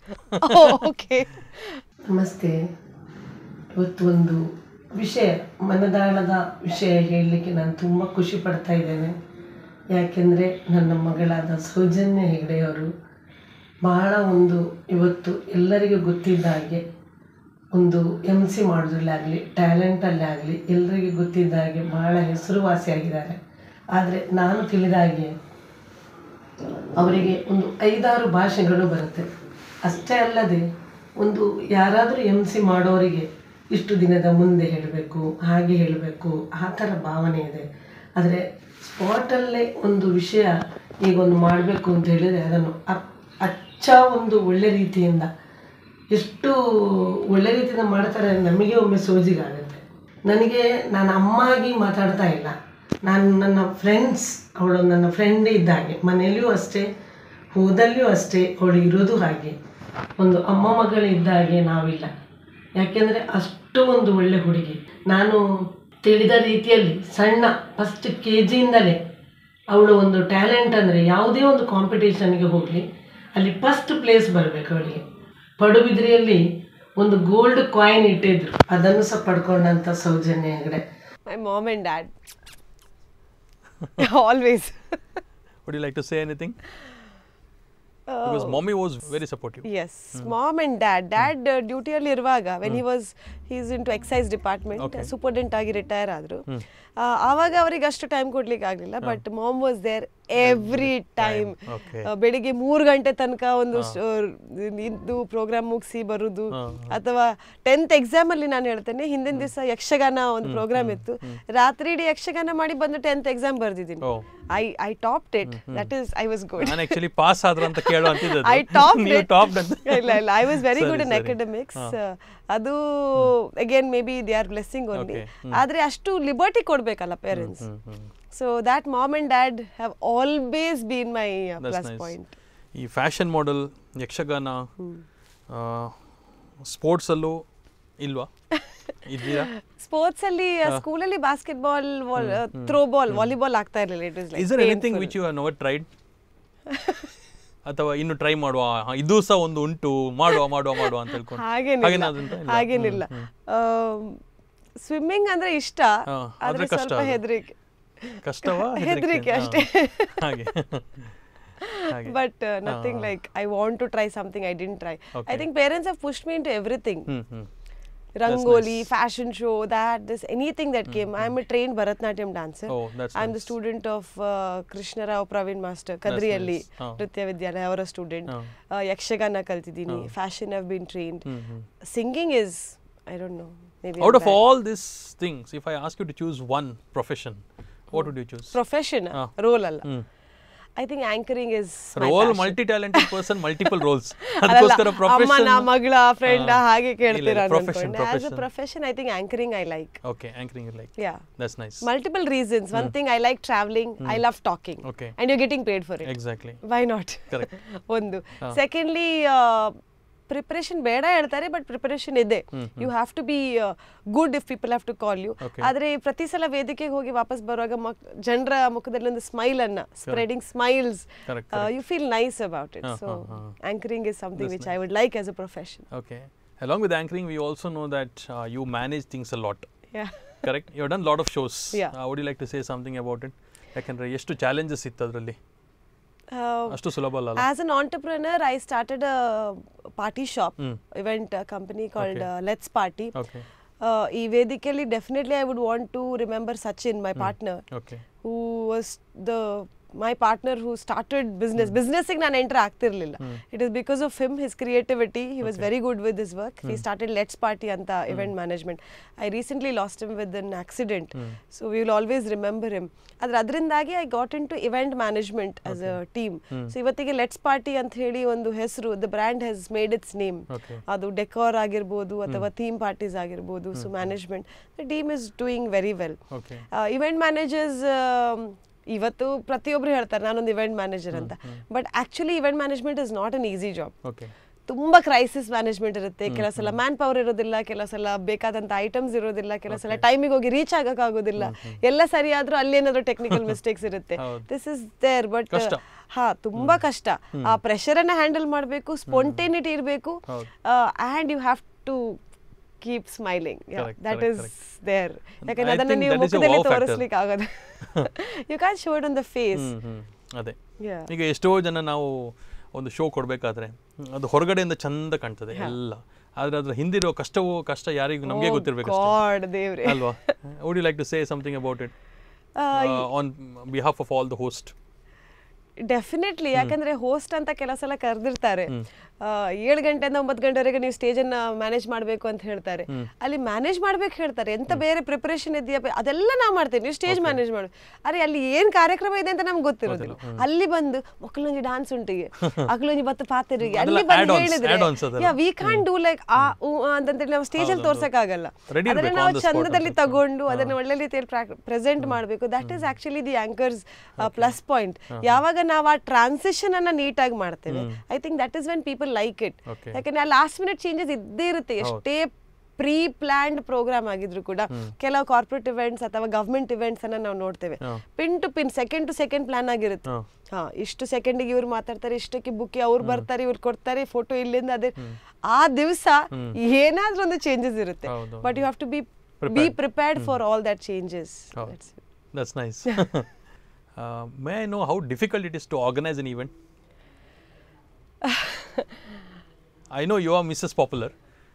ಓಕೆ ನಮಸ್ತೆ ಇವತ್ತು ಒಂದು ವಿಷಯ ಮನದಾಳದ ವಿಷಯ ಹೇಳಲಿಕ್ಕೆ ನಾನು ತುಂಬ ಖುಷಿ ಪಡ್ತಾ ಇದ್ದೇನೆ ಯಾಕೆಂದರೆ ನನ್ನ ಮಗಳಾದ ಸೌಜನ್ಯ ಹೆಗಡೆಯವರು ಬಹಳ ಒಂದು ಇವತ್ತು ಎಲ್ಲರಿಗೂ ಗೊತ್ತಿದ್ದ ಹಾಗೆ ಒಂದು ಎಮ್ ಸಿ ಮಾಡೋದ್ರಲ್ಲಾಗಲಿ ಟ್ಯಾಲೆಂಟಲ್ಲಿ ಆಗಲಿ ಎಲ್ಲರಿಗೂ ಗೊತ್ತಿದ್ದ ಹಾಗೆ ಬಹಳ ಹೆಸರುವಾಸಿಯಾಗಿದ್ದಾರೆ ಆದರೆ ನಾನು ತಿಳಿದ ಹಾಗೆ ಅವರಿಗೆ ಒಂದು ಐದಾರು ಭಾಷೆಗಳು ಬರುತ್ತೆ ಅಷ್ಟೇ ಅಲ್ಲದೆ ಒಂದು ಯಾರಾದರೂ ಎಮ್ ಸಿ ಮಾಡೋರಿಗೆ ಇಷ್ಟು ದಿನದ ಮುಂದೆ ಹೇಳಬೇಕು ಹಾಗೆ ಹೇಳಬೇಕು ಆ ಥರ ಭಾವನೆ ಇದೆ ಆದರೆ ಸ್ಪಾಟಲ್ಲೇ ಒಂದು ವಿಷಯ ಈಗ ಒಂದು ಮಾಡಬೇಕು ಅಂತ ಹೇಳಿದರೆ ಅದನ್ನು ಅಪ್- ಅಚ್ಚ ಒಂದು ಒಳ್ಳೆ ರೀತಿಯಿಂದ ಎಷ್ಟು ಒಳ್ಳೆ ರೀತಿಯಿಂದ ಮಾಡ್ತಾರೆ ನಮಗೆ ಒಮ್ಮೆ ಸೋಜಿಗಾಗುತ್ತೆ ನನಗೆ ನಾನು ಅಮ್ಮ ಆಗಿ ಮಾತಾಡ್ತಾ ಇಲ್ಲ ನಾನು ನನ್ನ ಫ್ರೆಂಡ್ಸ್ ಅವಳು ನನ್ನ ಫ್ರೆಂಡ್ ಇದ್ದಾಗೆ ಮನೆಯಲ್ಲಿಯೂ ಅಷ್ಟೇ ಹೋದಲ್ಲಿಯೂ ಅಷ್ಟೇ ಅವಳು ಇರೋದು ಹಾಗೆ ಒಂದು ಅಮ್ಮ ಮಗಳು ಇದ್ದ ಹಾಗೆ ನಾವಿಲ್ಲ ಯಾಕೆಂದರೆ ಅಷ್ಟು ಒಂದು ಒಳ್ಳೆ ಹುಡುಗಿ ನಾನು ತಿಳಿದ ರೀತಿಯಲ್ಲಿ ಸಣ್ಣ ಫಸ್ಟ್ ಕೆ ಜಿಯಿಂದಲೇ ಅವಳು ಒಂದು ಟ್ಯಾಲೆಂಟ್ ಅಂದರೆ ಯಾವುದೇ ಒಂದು ಕಾಂಪಿಟೇಷನ್ಗೆ ಹೋಗಲಿ ಅಲ್ಲಿ ಫಸ್ಟ್ ಪ್ಲೇಸ್ ಬರಬೇಕು ಅವಳಿಗೆ ಪಡುಬಿದ್ರಿಯಲ್ಲಿ ಒಂದು ಗೋಲ್ಡ್ ಕಾಯಿನ್ ಇಟ್ಟಿದ್ರು ಅದನ್ನು ಸಹ ಪಡ್ಕೊಂಡಂಥ Soujanya Hegde My mom and dad. Always. Would you like to say anything? Because mommy was very supportive. Yes, mom and dad. Dad uh, ಡ್ಯೂಟಿಯಲ್ಲಿ ಇರುವಾಗ when he was he's in to excise department Okay. Superintendent ಆಗಿ ರಿಟೈರ್ ಆದ್ರು ಆ, ಆವಾಗ ಅವರಿಗೆ ಅಷ್ಟು ಟೈಮ್ ಕೊಡ್ಲಿಕ್ಕೆ ಆಗಲಿಲ್ಲ but mom was there every time Okay. ಬೆಳಿಗ್ಗೆ ಮೂರು ಗಂಟೆ ತನಕ ಒಂದು ಶ- ಇದ್ದು ಪ್ರೋಗ್ರಾಮ್ ಮುಗಿಸಿ ಬರುದು ಅಥವಾ ಟೆಂತ್ ಎಕ್ಸಾಮ್ ಅಲ್ಲಿ ನಾನು ಹೇಳ್ತೇನೆ ಹಿಂದಿನ ದಿವಸ ಯಕ್ಷಗಾನ ಒಂದು ಪ್ರೋಗ್ರಾಮ್ ಇತ್ತು ರಾತ್ರಿ ಇಡೀ ಯಕ್ಷಗಾನ ಮಾಡಿ ಬಂದು ಟೆಂತ್ ಎಕ್ಸಾಮ್ ಬರ್ದಿದ್ದೀನಿ Oh. I I topped it that is I was good ನಾನು ಆಕ್ಚುಲಿ ಪಾಸ್ ಆದ್ರ ಅಂತ ಕೇಳೋ ಅಂತಿದ್ದೆ ಐ ಟಾಪ್ ನೀವು ಟಾಪ್ ಅಂತ ಇಲ್ಲ ಇಲ್ಲ ಐ ವಾಸ್ ವೆರಿ ಸರಿ, ಗುಡ್ ಇನ್ ಸರಿ. ಅಕಾಡೆಮಿಕ್ಸ್ ಅದು again may be they are blessing only Okay. ಆದ್ರೆ ಅಷ್ಟು ಲಿಬರ್ಟಿ ಕೊಡ್ಬೇಕಲ್ಲ parents so that mom and dad have always been my That's plus nice. Point ಈ ಫ್ಯಾಷನ್ ಮಾಡೆಲ್ ಯಕ್ಷಗಾನ ಸ್ಪೋರ್ಟ್ಸಲ್ಲೂ ಇಲ್ವಾ ಇದ್ದೀರಾ ಸ್ಪೋರ್ಟ್ಸ್ ಅಲ್ಲಿ ಸ್ಕೂಲಲ್ಲಿ basketball throwball volleyball ಆಗ್ತಾ ಇರಲಿಲ್ಲ it is is there anything which you never tried ಅಥವಾ ಇನ್ನು ಟ್ರೈ ಮಾಡುವ ಹ, ಇದು ಸಹ ಒಂದು ಉಂಟು ಮಾಡುವ ಮಾಡುವ ಮಾಡುವ ಅಂತ ಹೇಳ್ಕೊಂಡು ಹಾಗೇನಿಲ್ಲ ಹಾಗೇನಾದ್ರು ಉಂಟಾ? ಇಲ್ಲ. ಹಾಗೇನಿಲ್ಲ ಸ್ವಿಮ್ಮಿಂಗ್ ಅಂದ್ರೆ ಇಷ್ಟ ಹಾ, ಆದ್ರೆ ಆದ್ರೆ ಕಷ್ಟ ಸ್ವಲ್ಪ ಅದು. ಹೆದರಿಕೆ ಕಷ್ಟವಾ ಹೆದರಿಕೆ ಹಾ. ಅಷ್ಟೇ ಹಾಗೆ ಹಾಗೆ but uh, nothing like I want to try something I didn't try. I Okay. think parents have pushed me into everything. Hmm hmm Rangoli, fashion show, that, this, anything that came. I'm a trained Bharatnatyam dancer. Oh, that's I'm the nice. student of uh, Krishna Rao Praveen Master, Kadriಯಲ್ಲಿ nice. Oh. ನೃತ್ಯ ವಿದ್ಯಾಲಯ ಅವರ ಸ್ಟೂಡೆಂಟ್ Oh. ಯಕ್ಷಗಾನ ಕಲ್ತಿದ್ದೀನಿ fashion have been trained singing is I don't know maybe Out of all these things, if I ask you to choose one profession, what would you choose? Profession Ah. Role ಅಲ್ಲ ಹ್ಮ್. I think anchoring is Role, multi-talented person, multiple roles. ಅಲ್ಲ, ಅದಕ್ಕೋಸ್ಕರ ಅಮ್ಮನ profession. ಮಗಳ ಫ್ರೆಂಡ್ ಹಾ. ಹಾಗೆ ಇಲ್ಲ, ಕೇಳ್ತೀರಾ ಇಲ್ಲ, profession, as a profession. Profession I think anchoring I like Okay, anchoring you like. Yeah That's nice. multiple reasons one thing i like traveling i love talking Okay. and you're getting paid for it Exactly. why not Correct. ಒಂದು ಸೆಕೆಂಡ್ಲಿ ಪ್ರಿಪರೇಷನ್ ಬೇಡ ಹೇಳ್ತಾರೆ ಬಟ್ ಪ್ರಿಪರೇಷನ್ ಇದೆ you have to be good if people have to call you Okay. ಆದ್ರೆ ಪ್ರತಿ ಸಲ ವೇದಿಕೆಗೆ ಹೋಗಿ ವಾಪಸ್ ಬರುವಾಗ ಮಕ್ ಜನರ ಮುಖದಲ್ಲಿ ಒಂದು ಸ್ಮೈಲ್ ಅನ್ನ spreading smiles Correct, correct. You feel nice about it Uh, so uh, uh. Anchoring is something That's which I would like as a profession Okay. Along with anchoring, we also know that uh, you manage things a lot. Yeah Correct? You have done a lot of shows. Yeah. Uh, would you like to say something about it? ಯಾಕಂದ್ರೆ ಎಷ್ಟು ಚಾಲೆಂಜಸ್ ಇತ್ತು ಅದರಲ್ಲಿ ಅಷ್ಟು ಸುಲಭ ಅಲ್ಲ As an entrepreneur, I started a party shop, Mm. event uh, company called Okay. uh, Let's Party. Okay Uh, ಈ ವೇದಿಕೆಯಲ್ಲಿ definitely I would want to remember Sachin my partner okay who was the my partner who started business ಬಿಸ್ನೆಸ್ಸಿಗೆ ನಾನು ಎಂಟರ್ ಆಗ್ತಿರ್ಲಿಲ್ಲ it is because of him his creativity he was very good with this work he started let's party ಅಂತ event management I recently lost him with an accident so we will always remember him ಆದ್ರೆ ಅದರಿಂದಾಗಿ I got in to event management as a team so ಇವತ್ತಿಗೆ ಲೆಟ್ಸ್ ಪಾರ್ಟಿ ಅಂತ ಹೇಳಿ ಒಂದು ಹೆಸರು the brand has made its name Okay. ಅದು ಡೆಕೋರ್ ಆಗಿರ್ಬೋದು ಅಥವಾ ಥೀಮ್ ಪಾರ್ಟೀಸ್ ಆಗಿರ್ಬೋದು so management the team is doing very well okay event managers ಇವತ್ತು ಪ್ರತಿಯೊಬ್ರು ಹೇಳ್ತಾರೆ ನಾನೊಂದು ಇವೆಂಟ್ ಮ್ಯಾನೇಜರ್ ಅಂತ but actually event management is not an easy job okay ತುಂಬಾ ಕ್ರೈಸಿಸ್ ಮ್ಯಾನೇಜ್ಮೆಂಟ್ ಇರುತ್ತೆ ಕೆಲವು ಸಲ ಮ್ಯಾನ್ ಪವರ್ ಇರೋದಿಲ್ಲ ಕೆಲವು ಸಲ ಬೇಕಾದಂತ ಐಟಮ್ಸ್ ಇರೋದಿಲ್ಲ ಕೆಲವು ಸಲ ಟೈಮಿಗೆ ಹೋಗಿ ರೀಚ್ ಆಗೋಕ್ಕಾಗೋದಿಲ್ಲ ಎಲ್ಲ ಸರಿ ಆದ್ರೂ ಅಲ್ಲಿ ಏನಾದ್ರು ಟೆಕ್ನಿಕಲ್ ಮಿಸ್ಟೇಕ್ಸ್ ಇರುತ್ತೆ ಹೌದು. ದಿಸ್ ಇಸ್ ದೇರ್ ಬಟ್ ಕಷ್ಟ. ಹಾ ತುಂಬಾ ಕಷ್ಟ ಆ ಪ್ರೆಷರ್ ಅನ್ನ ಹ್ಯಾಂಡಲ್ ಮಾಡಬೇಕು ಸ್ಪಾಂಟೇನಿಟಿ ಇರಬೇಕು ಹೌದು. And you have to keep smiling Correct, that correct, is there ಯಾಕಂದ್ರೆ I ಅದನ್ನ think ನೀವು that is a ಮುಖದಲ್ಲಿ wow factor. ತೋರಿಸ್ಲಿಕ್ಕೆ ಆಗೋದು you can show it on the face hmm hmm ಅದೇ Yeah. ಈಗ ಎಷ್ಟೋ ಜನ ನಾವು ಒಂದು ಶೋ ಕೊಡಬೇಕಾದ್ರೆ ಅದು ಹೊರಗಡೆಯಿಂದ ಚಂದ ಕಾಣ್ತದೆ ಎಲ್ಲ ಆದ್ರೆ ಅದ್ರ ಹಿಂದಿರೋ ಕಷ್ಟವೋ ಕಷ್ಟ ಯಾರಿಗೂ ನಮಗೆ ಗೊತ್ತಿರಬೇಕು ಗಾಡ್ ದೇವ್ರೆ ಅಲ್ವಾ would you like to say something about it on behalf of all the host definitely ಯಾಕಂದ್ರೆ ಹೋಸ್ಟ್ ಅಂತ ಕೆಲವು ಸಲ ಕರೆದಿರ್ತಾರೆ ಏಳು ಗಂಟೆಯಿಂದ ಒಂಬತ್ತು ಗಂಟೆವರೆಗೆ ನೀವು ಸ್ಟೇಜ್ ಅನ್ನ ಮ್ಯಾನೇಜ್ ಮಾಡಬೇಕು ಅಂತ ಹೇಳ್ತಾರೆ ಅಲ್ಲಿ ಮ್ಯಾನೇಜ್ ಮಾಡ್ಬೇಕು ಹೇಳ್ತಾರೆ ಎಂತ ಬೇರೆ ಪ್ರಿಪರೇಷನ್ ಇದೆಯಾ ಬೆ- ಅದೆಲ್ಲ ನಾವು ಮಾಡ್ತೇವೆ ನೀವು ಸ್ಟೇಜ್ ಮ್ಯಾನೇಜ್ ಮಾಡಿ ಅರೆ ಅಲ್ಲಿ ಏನ್ ಕಾರ್ಯಕ್ರಮ ಇದೆ ಅಂತ ನಮ್ಗೆ ಗೊತ್ತಿರೋದಿಲ್ಲ ಅಲ್ಲಿ ಬಂದು ಮಕ್ಕಳೊಂಜಿ ಡಾನ್ಸ್ ಉಂಟಿಗೆ ಅಕ್ಕಳೊಂಜಿ ಬತ್ತ ಪಾತ್ರಿಗೆ ಅದೆಲ್ಲ ಅಲ್ಲಿ ಬಂದು add-ons, ಹೇಳಿದ್ರೆ add-ons ಅದೆಲ್ಲ. ವಿ ಕಾನ್ ಡೂ ಲೈಕ್ ಆ ಊ ಆ ಅಂತಂತೇಳಿ ನಾವು ಸ್ಟೇಜ್ ಅಲ್ಲಿ ತೋರ್ಸಕ್ ಆಗಲ್ಲ Ready ಅದನ್ನ ಇರ್ಬೇಕು ನಾವು on the spot ಚಂದದಲ್ಲಿ ಅಂತ. ತಗೊಂಡು ಅದನ್ನ ಒಳ್ಳೆ ರೀತಿಯಲ್ಲಿ ಪ್ರೆಸೆಂಟ್ ಮಾಡಬೇಕು that is actually the anchors plus point ಯಾವಾಗ ನಾವು ಆ ಟ್ರಾನ್ಸಿಷನ್ ಅನ್ನ ನೀಟಾಗಿ ಮಾಡ್ತೇವೆ I think that is when people like it Okay. ಯಾಕಂದ್ರೆ ಆ ಲಾಸ್ಟ್ ಮಿನಿಟ್ ಚೇಂಜಸ್ ಇದ್ದೇ ಇರುತ್ತೆ ಎಷ್ಟೇ ಪ್ರೀ ಪ್ಲಾನ್ಡ್ ಪ್ರೋಗ್ರಾಮ್ ಆಗಿದ್ರು ಕೂಡ ಕೆಲವು ಕಾರ್ಪೊರೇಟ್ ಇವೆಂಟ್ಸ್ ಅಥವಾ ಗವರ್ಮೆಂಟ್ ಇವೆಂಟ್ಸ್ ಅನ್ನ ನಾವು ನೋಡ್ತೇವೆ pin to pin second to second plan ಆಗಿರುತ್ತೆ ಹಾ. ಹಾ ಇಷ್ಟು ಸೆಕೆಂಡಿಗೆ ಇವ್ರು ಮಾತಾಡ್ತಾರೆ ಇಷ್ಟಕ್ಕೆ ಬುಕ್ ಅವ್ರು ಬರ್ತಾರೆ ಇವ್ರು ಕೊಡ್ತಾರೆ ಫೋಟೋ ಇಲ್ಲಿಂದ ಅದೇ ಆ ದಿವಸ ಏನಾದ್ರೂ ಒಂದು ಚೇಂಜಸ್ ಇರುತ್ತೆ ಹೌದು, but you have to be be prepared for all that changes ಹೌದು. That's nice. uh, may I know how difficult it is to organize an event? I know you are Mrs. Popular.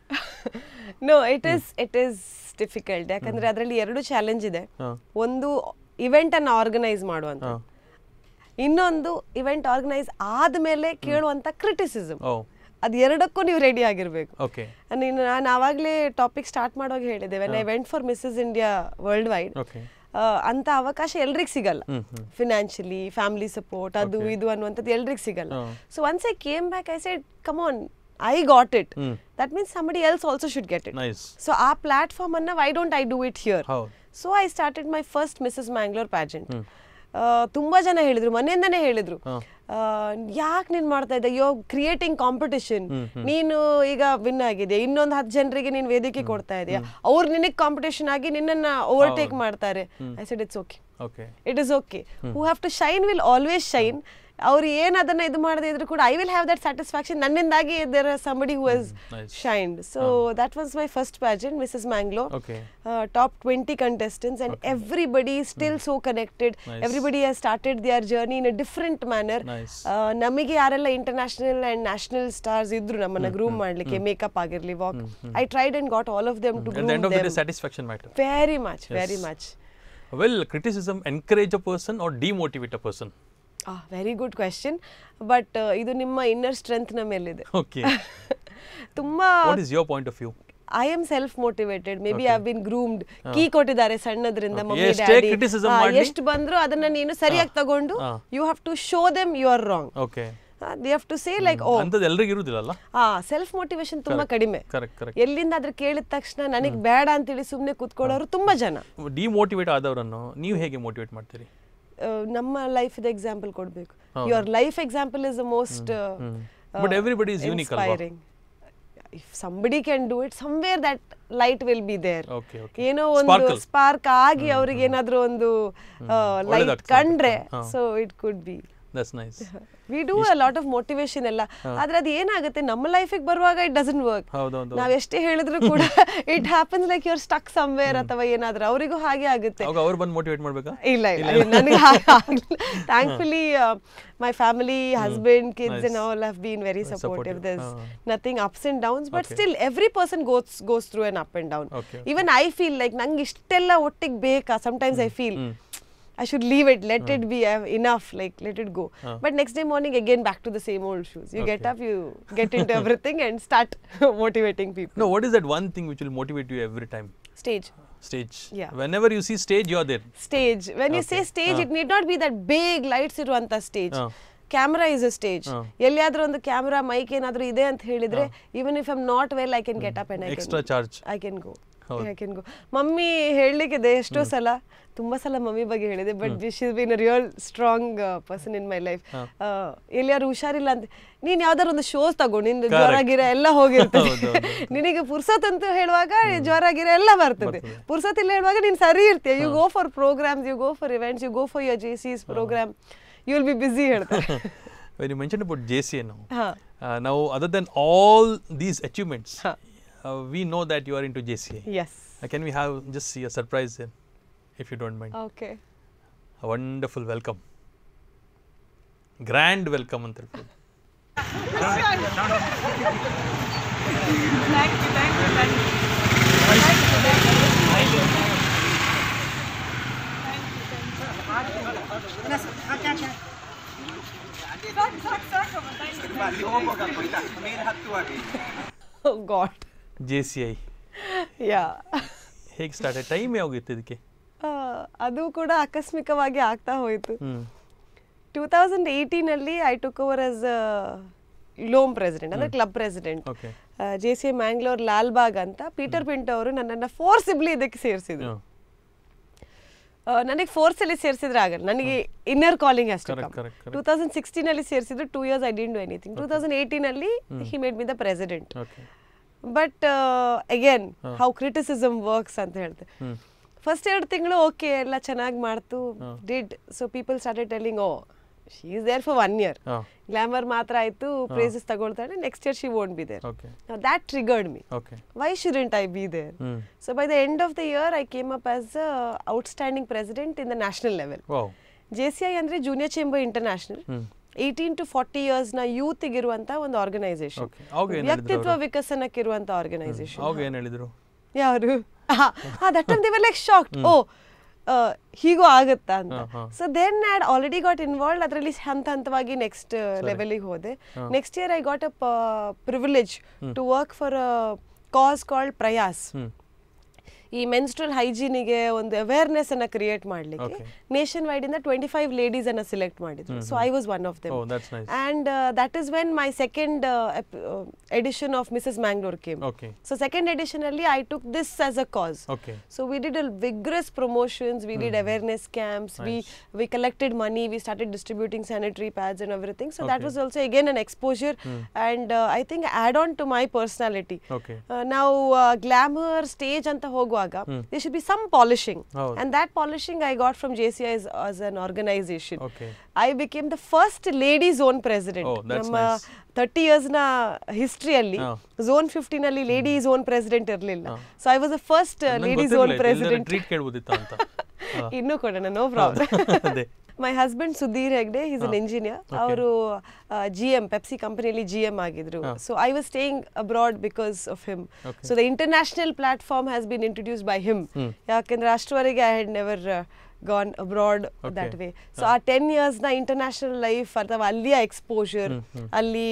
No it is it is difficult ಯಾಕಂದ್ರೆ ಅದರಲ್ಲಿ ಎರಡು ಚಾಲೆಂಜ್ ಇದೆ ಹಾ. ಒಂದು ಇವೆಂಟ್ ಅನ್ನ ಆರ್ಗನೈಸ್ ಮಾಡುವಂತ ಹಾ. ಇನ್ನೊಂದು ಇವೆಂಟ್ ಆರ್ಗನೈಸ್ ಆದ್ಮೇಲೆ ಕೇಳುವಂತ ಕ್ರಿಟಿಸಿಸಮ್ Oh, ಅದ್ ಎರಡಕ್ಕೂ ನೀವು ರೆಡಿ ಆಗಿರ್ಬೇಕು okay. ನೀನು ನಾನು ಆವಾಗಲೇ ಟಾಪಿಕ್ ಸ್ಟಾರ್ಟ್ ಮಾಡುವಾಗ ಹೇಳಿದೆ when I went for Mrs India world worldwide Okay. ಅಂತ ಅವಕಾಶ ಎಲ್ರಿಗೂ ಸಿಗಲ್ಲ hmm, hmm. Financially family support ಅದು Okay. ಇದು ಅನ್ನುವಂಥದ್ದು ಎಲ್ರಿಗೂ ಸಿಗಲ್ಲ ಹಾ. So once I came back I said come on I got it hmm. That means somebody else also should get it Nice. So ಆ ಪ್ಲಾಟ್ಫಾರ್ಮ್ ಅನ್ನ why don't I do it here ಹೌದು. So I started my first Mrs Mangalore pageant ತುಂಬಾ ಜನ ಹೇಳಿದ್ರು ಮನೆಯಿಂದನೇ ಹೇಳಿದ್ರು ಹಾ. ಯಾಕೆ ನೀನ್ ಮಾಡ್ತಾ ಇದ್ದೆ ಯೋ ಕ್ರಿಯೇಟಿಂಗ್ ಕಾಂಪಿಟಿಷನ್ ನೀನು ಈಗ ವಿನ್ ಆಗಿದೆ ಇನ್ನೊಂದು ಹತ್ತು ಜನರಿಗೆ ನೀನು ವೇದಿಕೆ ಕೊಡ್ತಾ ಇದೆಯಾ ಅವ್ರು ನಿನಗೆ ಕಾಂಪಿಟೇಷನ್ ಆಗಿ ನಿನ್ನನ್ನ ಓವರ್ಟೇಕ್ ಮಾಡ್ತಾರೆ I said it's okay Okay. It is okay who have to shine will always shine ಅವ್ರು ಏನ್ ಅದನ್ನ ಇದು ಮಾಡದೇ ಇದ್ರು ಕೂಡ I will have that satisfaction ನನ್ನಿಂದಾಗಿ there somebody who has nice. Shined so that was my first pageant Mrs Mangalore Okay. Top twenty contestants and everybody is still so connected Nice. everybody has started their journey in a different manner Nice. ಆ, ನಮಗೆ ಯಾರೆಲ್ಲ ಇಂಟರ್ನ್ಯಾಷನಲ್ ಅಂಡ್ ನ್ಯಾಷನಲ್ ಸ್ಟಾರ್ಸ್ ಇದ್ರು ನಮ್ಮನ್ನ ಗ್ರೂಮ್ ಮಾಡ್ಲಿಕ್ಕೆ ಮೇಕಪ್ ಆಗಿರ್ಲಿ walk I tried and got all of them to At the end of the day, groom satisfaction matter. Very much very Yes. Much Will criticism encourage a person or demotivate a person? Very good question but ಇದು ನಿಮ್ಮ ಇನ್ನರ್ ಸ್ಟ್ರೆಂತ್ನ ಮೇಲಿದೆ Okay. ತುಂಬಾ what is your point of view? I am self motivated maybe I been groomed key ಕೊಟ್ಟಿದ್ದಾರೆ ಸಣ್ಣದ್ರಿಂದ Okay. ಮಮ್ಮಿ ಎಷ್ಟೇ criticism ಮಾಡ್ಲಿ? ಎಷ್ಟು ಬಂದ್ರು ಅದನ್ನ ನೀನು ಸರಿಯಾಗಿ ತಗೊಂಡು ಹಾ. You have to show them you are wrong Okay. They have to say like oh ಅಂಥದ್ದು ಎಲ್ರಿಗೂ ಇರುವುದಿಲ್ಲಲ್ಲ ಆ ಸೆಲ್ಫ್ ಮೋಟಿವೇಶನ್ ತುಂಬಾ ಕಡಿಮೆ ಕರೆಕ್ಟ್ ಕರೆಕ್ಟ್ ಎಲ್ಲಿಂದ ಅದ್ರ ಕೇಳಿದ ತಕ್ಷಣ ನನಗೆ ಬೇಡ ಅಂತೇಳಿ ಸುಮ್ಮನೆ ಕೂತ್ಕೊಳ್ಳೋರು ತುಂಬಾ ಜನ ಡಿಮೋಟಿವೇಟ್ ಆದವರನ್ನು ನೀವು ಹೇಗೆ ಮೋಟಿವೇಟ್ ಮಾಡ್ತೀರಿ ಆ, ನಮ್ಮ ಲೈಫ್ ಎಕ್ಸಾಂಪಲ್ ಕೊಡ್ಬೇಕು your life example is the most But everybody is unique ಅಲ್ವಾ? If somebody can do it somewhere that light will be there Okay, okay. ಏನೋ ಒಂದು Sparkle. ಸ್ಪಾರ್ಕ್ ಆಗಿ ಅವ್ರಿಗೆ ಏನಾದ್ರೂ ಒಂದು ಲೈಟ್ ಒಳ್ಳೆದಾಗ್ತದೆ. ಕಂಡ್ರೆ ಹಾ. So it could be that's nice we do a lot of motivation ಎಲ್ಲ ಆದ್ರೆ ಅದು ಏನಾಗುತ್ತೆ ನಮ್ಮ ಲೈಫಿಗೆ ಬರುವಾಗ ಇಟ್ ಡಸನ್ ವರ್ಕ್ ಹೌದೌದು ನಾವ್ ಎಷ್ಟೇ ಹೇಳಿದ್ರು ಕೂಡ it happens like you're stuck somewhere ಅಥವಾ ಏನಾದ್ರೂ ಅವರಿಗೂ ಹಾಗೆ ಆಗುತ್ತೆ ಅವಾಗ ಅವ್ರು ಬಂದು ಮೋಟಿವೇಟ್ ಮಾಡ್ಬೇಕಾ ಇಲ್ಲ ಇಲ್ಲ ನನಗೆ thankfully my family husband kids and all have been very supportive supportive. This ಹಾ. Nothing ups and downs but Okay. Still every person goes goes through an up and down Okay, even I feel like ನಂಗೆ ಇಷ್ಟೆಲ್ಲ ಒಟ್ಟಿಗೆ ಬೇಕಾ sometimes I feel I should leave it, let it be uh, enough, like let it go. But next day morning, again back to the same old shoes. You get Okay. up, you get into everything and start motivating people. No, what is that one thing which will motivate you every time? Stage. Stage. Yeah. Whenever you see stage, you are there. Stage. When you say Okay. stage, Ah. it need not be that big lights ಇರುವಂತ stage Ah. Camera is a stage Ah. ಎಲ್ಲಿಯಾದ್ರೂ ಒಂದು ಕ್ಯಾಮ್ರಾ ಮೈಕ್ ಏನಾದ್ರೂ ಇದೆ ಅಂತ ಹೇಳಿದ್ರೆ even if I'm not well I can get up and I Extra charge. I can go ಹೌದು. ಐ ಕ್ಯಾನ್ ಗೋ ಮಮ್ಮಿ ಹೇಳಲಿಕ್ಕಿದೆ ಎಷ್ಟೋ ಸಲ ತುಂಬಾ ಸಲ ಮಮ್ಮಿ ಬಗ್ಗೆ ಹೇಳಿದೆ but she been real strong person in my life ಎಲ್ಲಿಯಾರು ಹುಷಾರಿಲ್ಲ ಅಂತ ನೀನ್ ಯಾವ್ದಾರು ಒಂದು ಶೋಸ್ ತಗೋ ನಿಂದು ಜ್ವರ Correct. ಗಿರ ಎಲ್ಲ ಹೋಗಿರ್ತದೆ ಹೌದು, ಹೌದು. ನಿನಗೆ ಪುರ್ಸತ್ ಅಂತ ಹೇಳುವಾಗ ಜ್ವರ ಗಿರ ಎಲ್ಲ ಬರ್ತದೆ ಬರ್ತದೆ. ಪುರ್ಸತ್ ಇಲ್ಲ ಹೇಳುವಾಗ ನೀನ್ ಸರಿ ಇರ್ತೀಯ you go for programmes you go for events you go for your J C's programme you will be busy ಹೇಳ್ತಾರೆ When you mentioned about JCA now, ಹಾ uh, now other than all these achievements, Huh. uh, we know that you are into JCA. Yes Uh, can we have just see a surprise there, if you don't mind? Okay A wonderful welcome. Grand welcome ಅಂತ ಹೇಳ್ಬೋದು. ಗಾಡ್ ಜೆ ಸಿ ಐ ಯಾ ಹೇಗೆ ಸ್ಟಾರ್ಟ್ ಟೈಮ್ ಯಾವಾಗಿತ್ತು ಇದಕ್ಕೆ ಅದು ಕೂಡ ಆಕಸ್ಮಿಕವಾಗಿ ಆಗ್ತಾ ಹೋಯಿತು ಹ್ಮ್ ಟೂ ತೌಸಂಡ್ ಏಯ್ಟೀನಲ್ಲಿ I took over as LOM president ಅಂದರೆ club president okay J C Mangalore Lalbagh ಅಂತ ಪೀಟರ್ ಪಿಂಟೋ ಅವರು ನನ್ನನ್ನು ಫೋರ್ಸಿಬ್ಲಿ ಇದಕ್ಕೆ ಸೇರಿಸಿದ್ರು ನನಗೆ ಫೋರ್ಸಲ್ಲಿ ಸೇರಿಸಿದ್ರೆ ಆಗಲ್ಲ ನನಗೆ ಇನ್ನರ್ ಕಾಲಿಂಗ್ ಅಷ್ಟು Correct, correct, correct. Two thousand ಸಿಕ್ಸ್ಟೀನಲ್ಲಿ ಸೇರಿಸಿದ್ರು two years I didn't do anything two thousand ಏಯ್ಟೀನಲ್ಲಿ he made me the president okay but again how criticism works ಅಂತ ಹೇಳ್ತೆ ಹ್ಮ್ ಫಸ್ಟ್ ಎರಡು ತಿಂಗಳು ಓಕೆ ಎಲ್ಲ ಚೆನ್ನಾಗಿ ಮಾಡ್ತು did so people started telling oh she is there for one year ಹಾಂ ಗ್ಲಾಮರ್ ಮಾತ್ರ ಆಯಿತು ಪ್ರೇಸಸ್ ತಗೊಳ್ತಾಳೆ next year she won't be there okay that triggered me okay why shouldn't I be there hmm so by the end of the year I came up as outstanding president in the national level wow J C I ಅಂದರೆ junior chamber international hmm eighteen to forty ಇಯರ್ಸ್ನ ಯೂತ್ಗಿರುವಂಥ ಒಂದು ಆರ್ಗನೈಸೇಷನ್ Okay. ಅವಾಗ ಏನ್ ಹೇಳಿದ್ರು ವ್ಯಕ್ತಿತ್ವ ವಿಕಸನಕ್ಕಿರುವಂಥ ಆರ್ಗನೈಸೇಷನ್ ಅವಾಗ ಏನು ಹೇಳಿದ್ರು ಯಾರು that time they were like shocked oh ಹೀಗೂ ಆಗುತ್ತಾ ಅಂತ ಹಾ, ಹಾ. So then I'd already got involve ಅದರಲ್ಲಿ ಹಂತ ಹಂತವಾಗಿ ನೆಕ್ಸ್ಟ್ ಲೆವೆಲಿಗೆ ಹೋದೆ next year I got a privilege to work for a cause called Prayas hmm ಈ ಮೆನ್ಸ್ಟ್ರಲ್ ಹೈಜೀನಿಗೆ ಒಂದು ಅವೇರ್ನೆಸ್ ಅನ್ನ ಕ್ರಿಯೇಟ್ ಮಾಡಲಿಕ್ಕೆ Okay. ನೇಷನ್ ವೈಡ್ ಇಂದ ಟ್ವೆಂಟಿ ಫೈವ್ ಲೇಡೀಸ್ ಅನ್ನ ಸೆಲೆಕ್ಟ್ ಮಾಡಿದ್ರು so I was one of them oh that's nice and that is when my second edition of Mrs Mangalore came okay so second edition ಅಲ್ಲಿ I took this as a cause okay So we did a vigorous promotions, we did awareness camps, we we collected money, we started distributing sanitary pads and everything. So that Okay. was also again an exposure and uh, I think add on to my personality. Okay Uh, now uh, glamour stage ಅಂತ ಹೋಗುವಾಗ there should be some polishing ಹೌದು. and that polishing I got from JCI as, as an organization. Okay I became the first lady zone president. Oh, that's ನಮ್ಮ nice. ತರ್ಟಿ ಇಯರ್ಸ್ನ ಹಿಸ್ಟ್ರಿಯಲ್ಲಿ ಹಾ. ಝೋನ್ ಫಿಫ್ಟೀನ್ ಅಲ್ಲಿ ಲೇಡಿ ಝೋನ್ ಪ್ರೆಸಿಡೆಂಟ್ ಇರಲಿಲ್ಲ so I was the first lady zone ಗೊತ್ತಿರಲಿಲ್ಲ ಪ್ರೆಸಿಡೆಂಟ್ ಟ್ರೀಟ್ ಕೇಳ್ಬೋದಿತ್ತ ಅಂತ ಹಾ. ಇನ್ನೂ ಕೊಡೋಣ ನೋ ಪ್ರಾಬ್ಲಮ್ ಅದೇ my husband Sudhir Hegde is an engineer ಅವರು ಜಿ ಎಂ ಪೆಪ್ಸಿ ಕಂಪನಿಯಲ್ಲಿ ಜಿ ಎಂ ಆಗಿದ್ರು so I was staying abroad because of him Okay. So the international platform has been introduce by him ಯಾಕೆಂದ್ರೆ ಅಷ್ಟರವರೆಗೆ I had never gone abroad that way so ಆ ಟೆನ್ ಇಯರ್ಸ್ನ ಇಂಟರ್ನ್ಯಾಷನಲ್ ಲೈಫ್ ಅಥವಾ ಅಲ್ಲಿಯ ಎಕ್ಸ್ಪೋಜರ್ ಅಲ್ಲಿ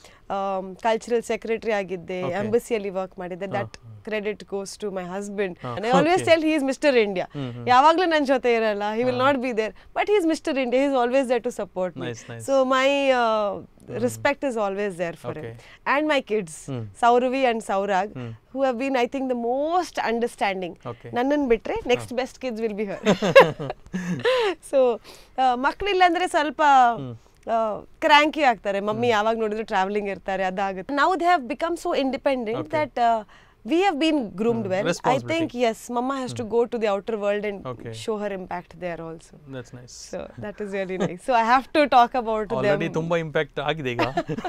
ಕಲ್ಚರಲ್ ಸೆಕ್ರೆಟರಿ ಆಗಿದ್ದೆ Okay. ಎಂಬಸಿಯಲ್ಲಿ ವರ್ಕ್ ಮಾಡಿದ್ದೆ that credit goes to my husband ಹಾ. I always Okay. Tell he is Mr India ಯಾವಾಗಲೂ ನನ್ನ ಜೊತೆ ಇರಲ್ಲ he will not be there but he is Mr India he is always there to support me Nice, nice. So my respect is always there for Okay. Him and my kids Hmm. ಸೌರವಿ and Saurag who have been I think the most understanding Okay. ನನ್ನನ್ನು ಬಿಟ್ರೆ next best kids will be her so ಮಕ್ಕಳಿಲ್ಲ ಅಂದ್ರೆ ಸ್ವಲ್ಪ ಕ್ರ್ಯಾಂಕಿ ಆಗ್ತಾರೆ ಮಮ್ಮಿ ಯಾವಾಗ ನೋಡಿದ್ರು ಟ್ರಾವೆಲಿಂಗ್ ಇರ್ತಾರೆ ಅದಾಗುತ್ತೆ ನಾವು they have become so independent Okay. That we have been groomed well I Responsibility. Think yes mama has to go to the outer world and Okay. show her impact there also that's nice so that is really nice so i have to talk about already them ತುಂಬಾ ಇಂಪ್ಯಾಕ್ಟ್ ಆಗಿದೆ ಈಗ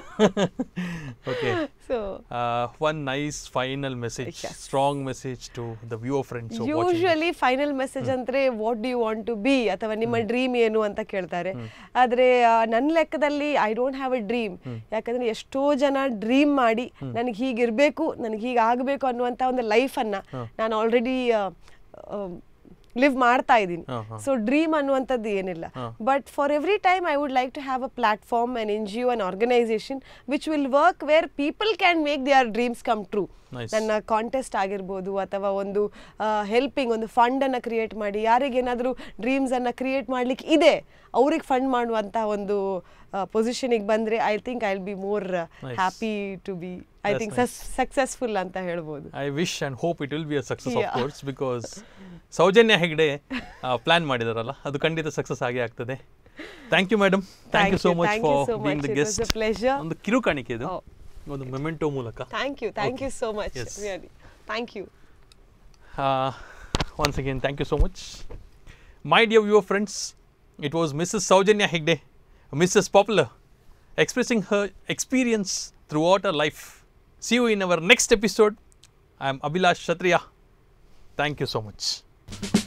okay so one nice final message Yes. Strong message to the view friends usually final message ಅಂದ್ರೆ what do you want to be ಅಥವಾ ನಿಮ್ಮ ಡ್ರೀಮ್ ಏನು ಅಂತ ಕೇಳ್ತಾರೆ ಆದ್ರೆ ನನ್ನ ಲೆಕ್ಕದಲ್ಲಿ I don't have a dream ಯಾಕಂದ್ರೆ ಎಷ್ಟೋ ಜನ ಡ್ರೀಮ್ ಮಾಡಿ ನನಗೆ ಹೀಗಿರ್ಬೇಕು ನನಗೆ ಹೀಗೆ ಆಗಬೇಕು ಅನ್ನುವಂಥ ಒಂದು ಲೈಫನ್ನ ನಾನು ಆಲ್ರೆಡಿ ಲಿವ್ ಮಾಡ್ತಾ ಇದ್ದೀನಿ ಹಾ, ಹಾ. ಸೊ ಡ್ರೀಮ್ ಅನ್ನುವಂಥದ್ದು ಏನಿಲ್ಲ but for every time I would like to have a platform an N G O an organisation which will work where people can make their dreams come true Nice. ನನ್ನ ಕಾಂಟೆಸ್ಟ್ ಆಗಿರ್ಬೋದು ಅಥವಾ ಒಂದು ಹೆಲ್ಪಿಂಗ್ ಒಂದು ಫಂಡ್ ಅನ್ನ ಕ್ರಿಯೇಟ್ ಮಾಡಿ ಯಾರಿಗೇನಾದರೂ ಡ್ರೀಮ್ಸ್ ಅನ್ನ ಕ್ರಿಯೇಟ್ ಮಾಡ್ಲಿಕ್ಕೆ ಇದೆ ಅವ್ರಿಗೆ ಫಂಡ್ ಮಾಡುವಂತ ಒಂದು ಪೊಸಿಷನಿಗೆ ಬಂದ್ರೆ I think I will be more Nice. Happy to be I That's think nice. Successful ಅಂತ ಹೇಳ್ಬೋದು I wish and hope it will be a success of Yeah. Course because Soujanya Hegde plan ಮಾಡಿದಾರಲ್ಲ ಅದು ಖಂಡಿತ ಸಕ್ಸಸ್ ಆಗೇ ಆಗ್ತದೆ thank you madam thank you so much Thank you for so being the much. It was guest a pleasure. ಒಂದು ಕಿರುಕಾಣಿಕೆ ಇದು Oh. ಒಂದು ಮೆಮೆಂಟೋ ಮೂಲಕ thank you thank you Okay. So much Yes. Really thank you once again thank you so much my dear viewer friends it was mrs saujanya hegde mrs popular expressing her experience throughout her life see you in our next episode i am abhilash kshatriya thank you so much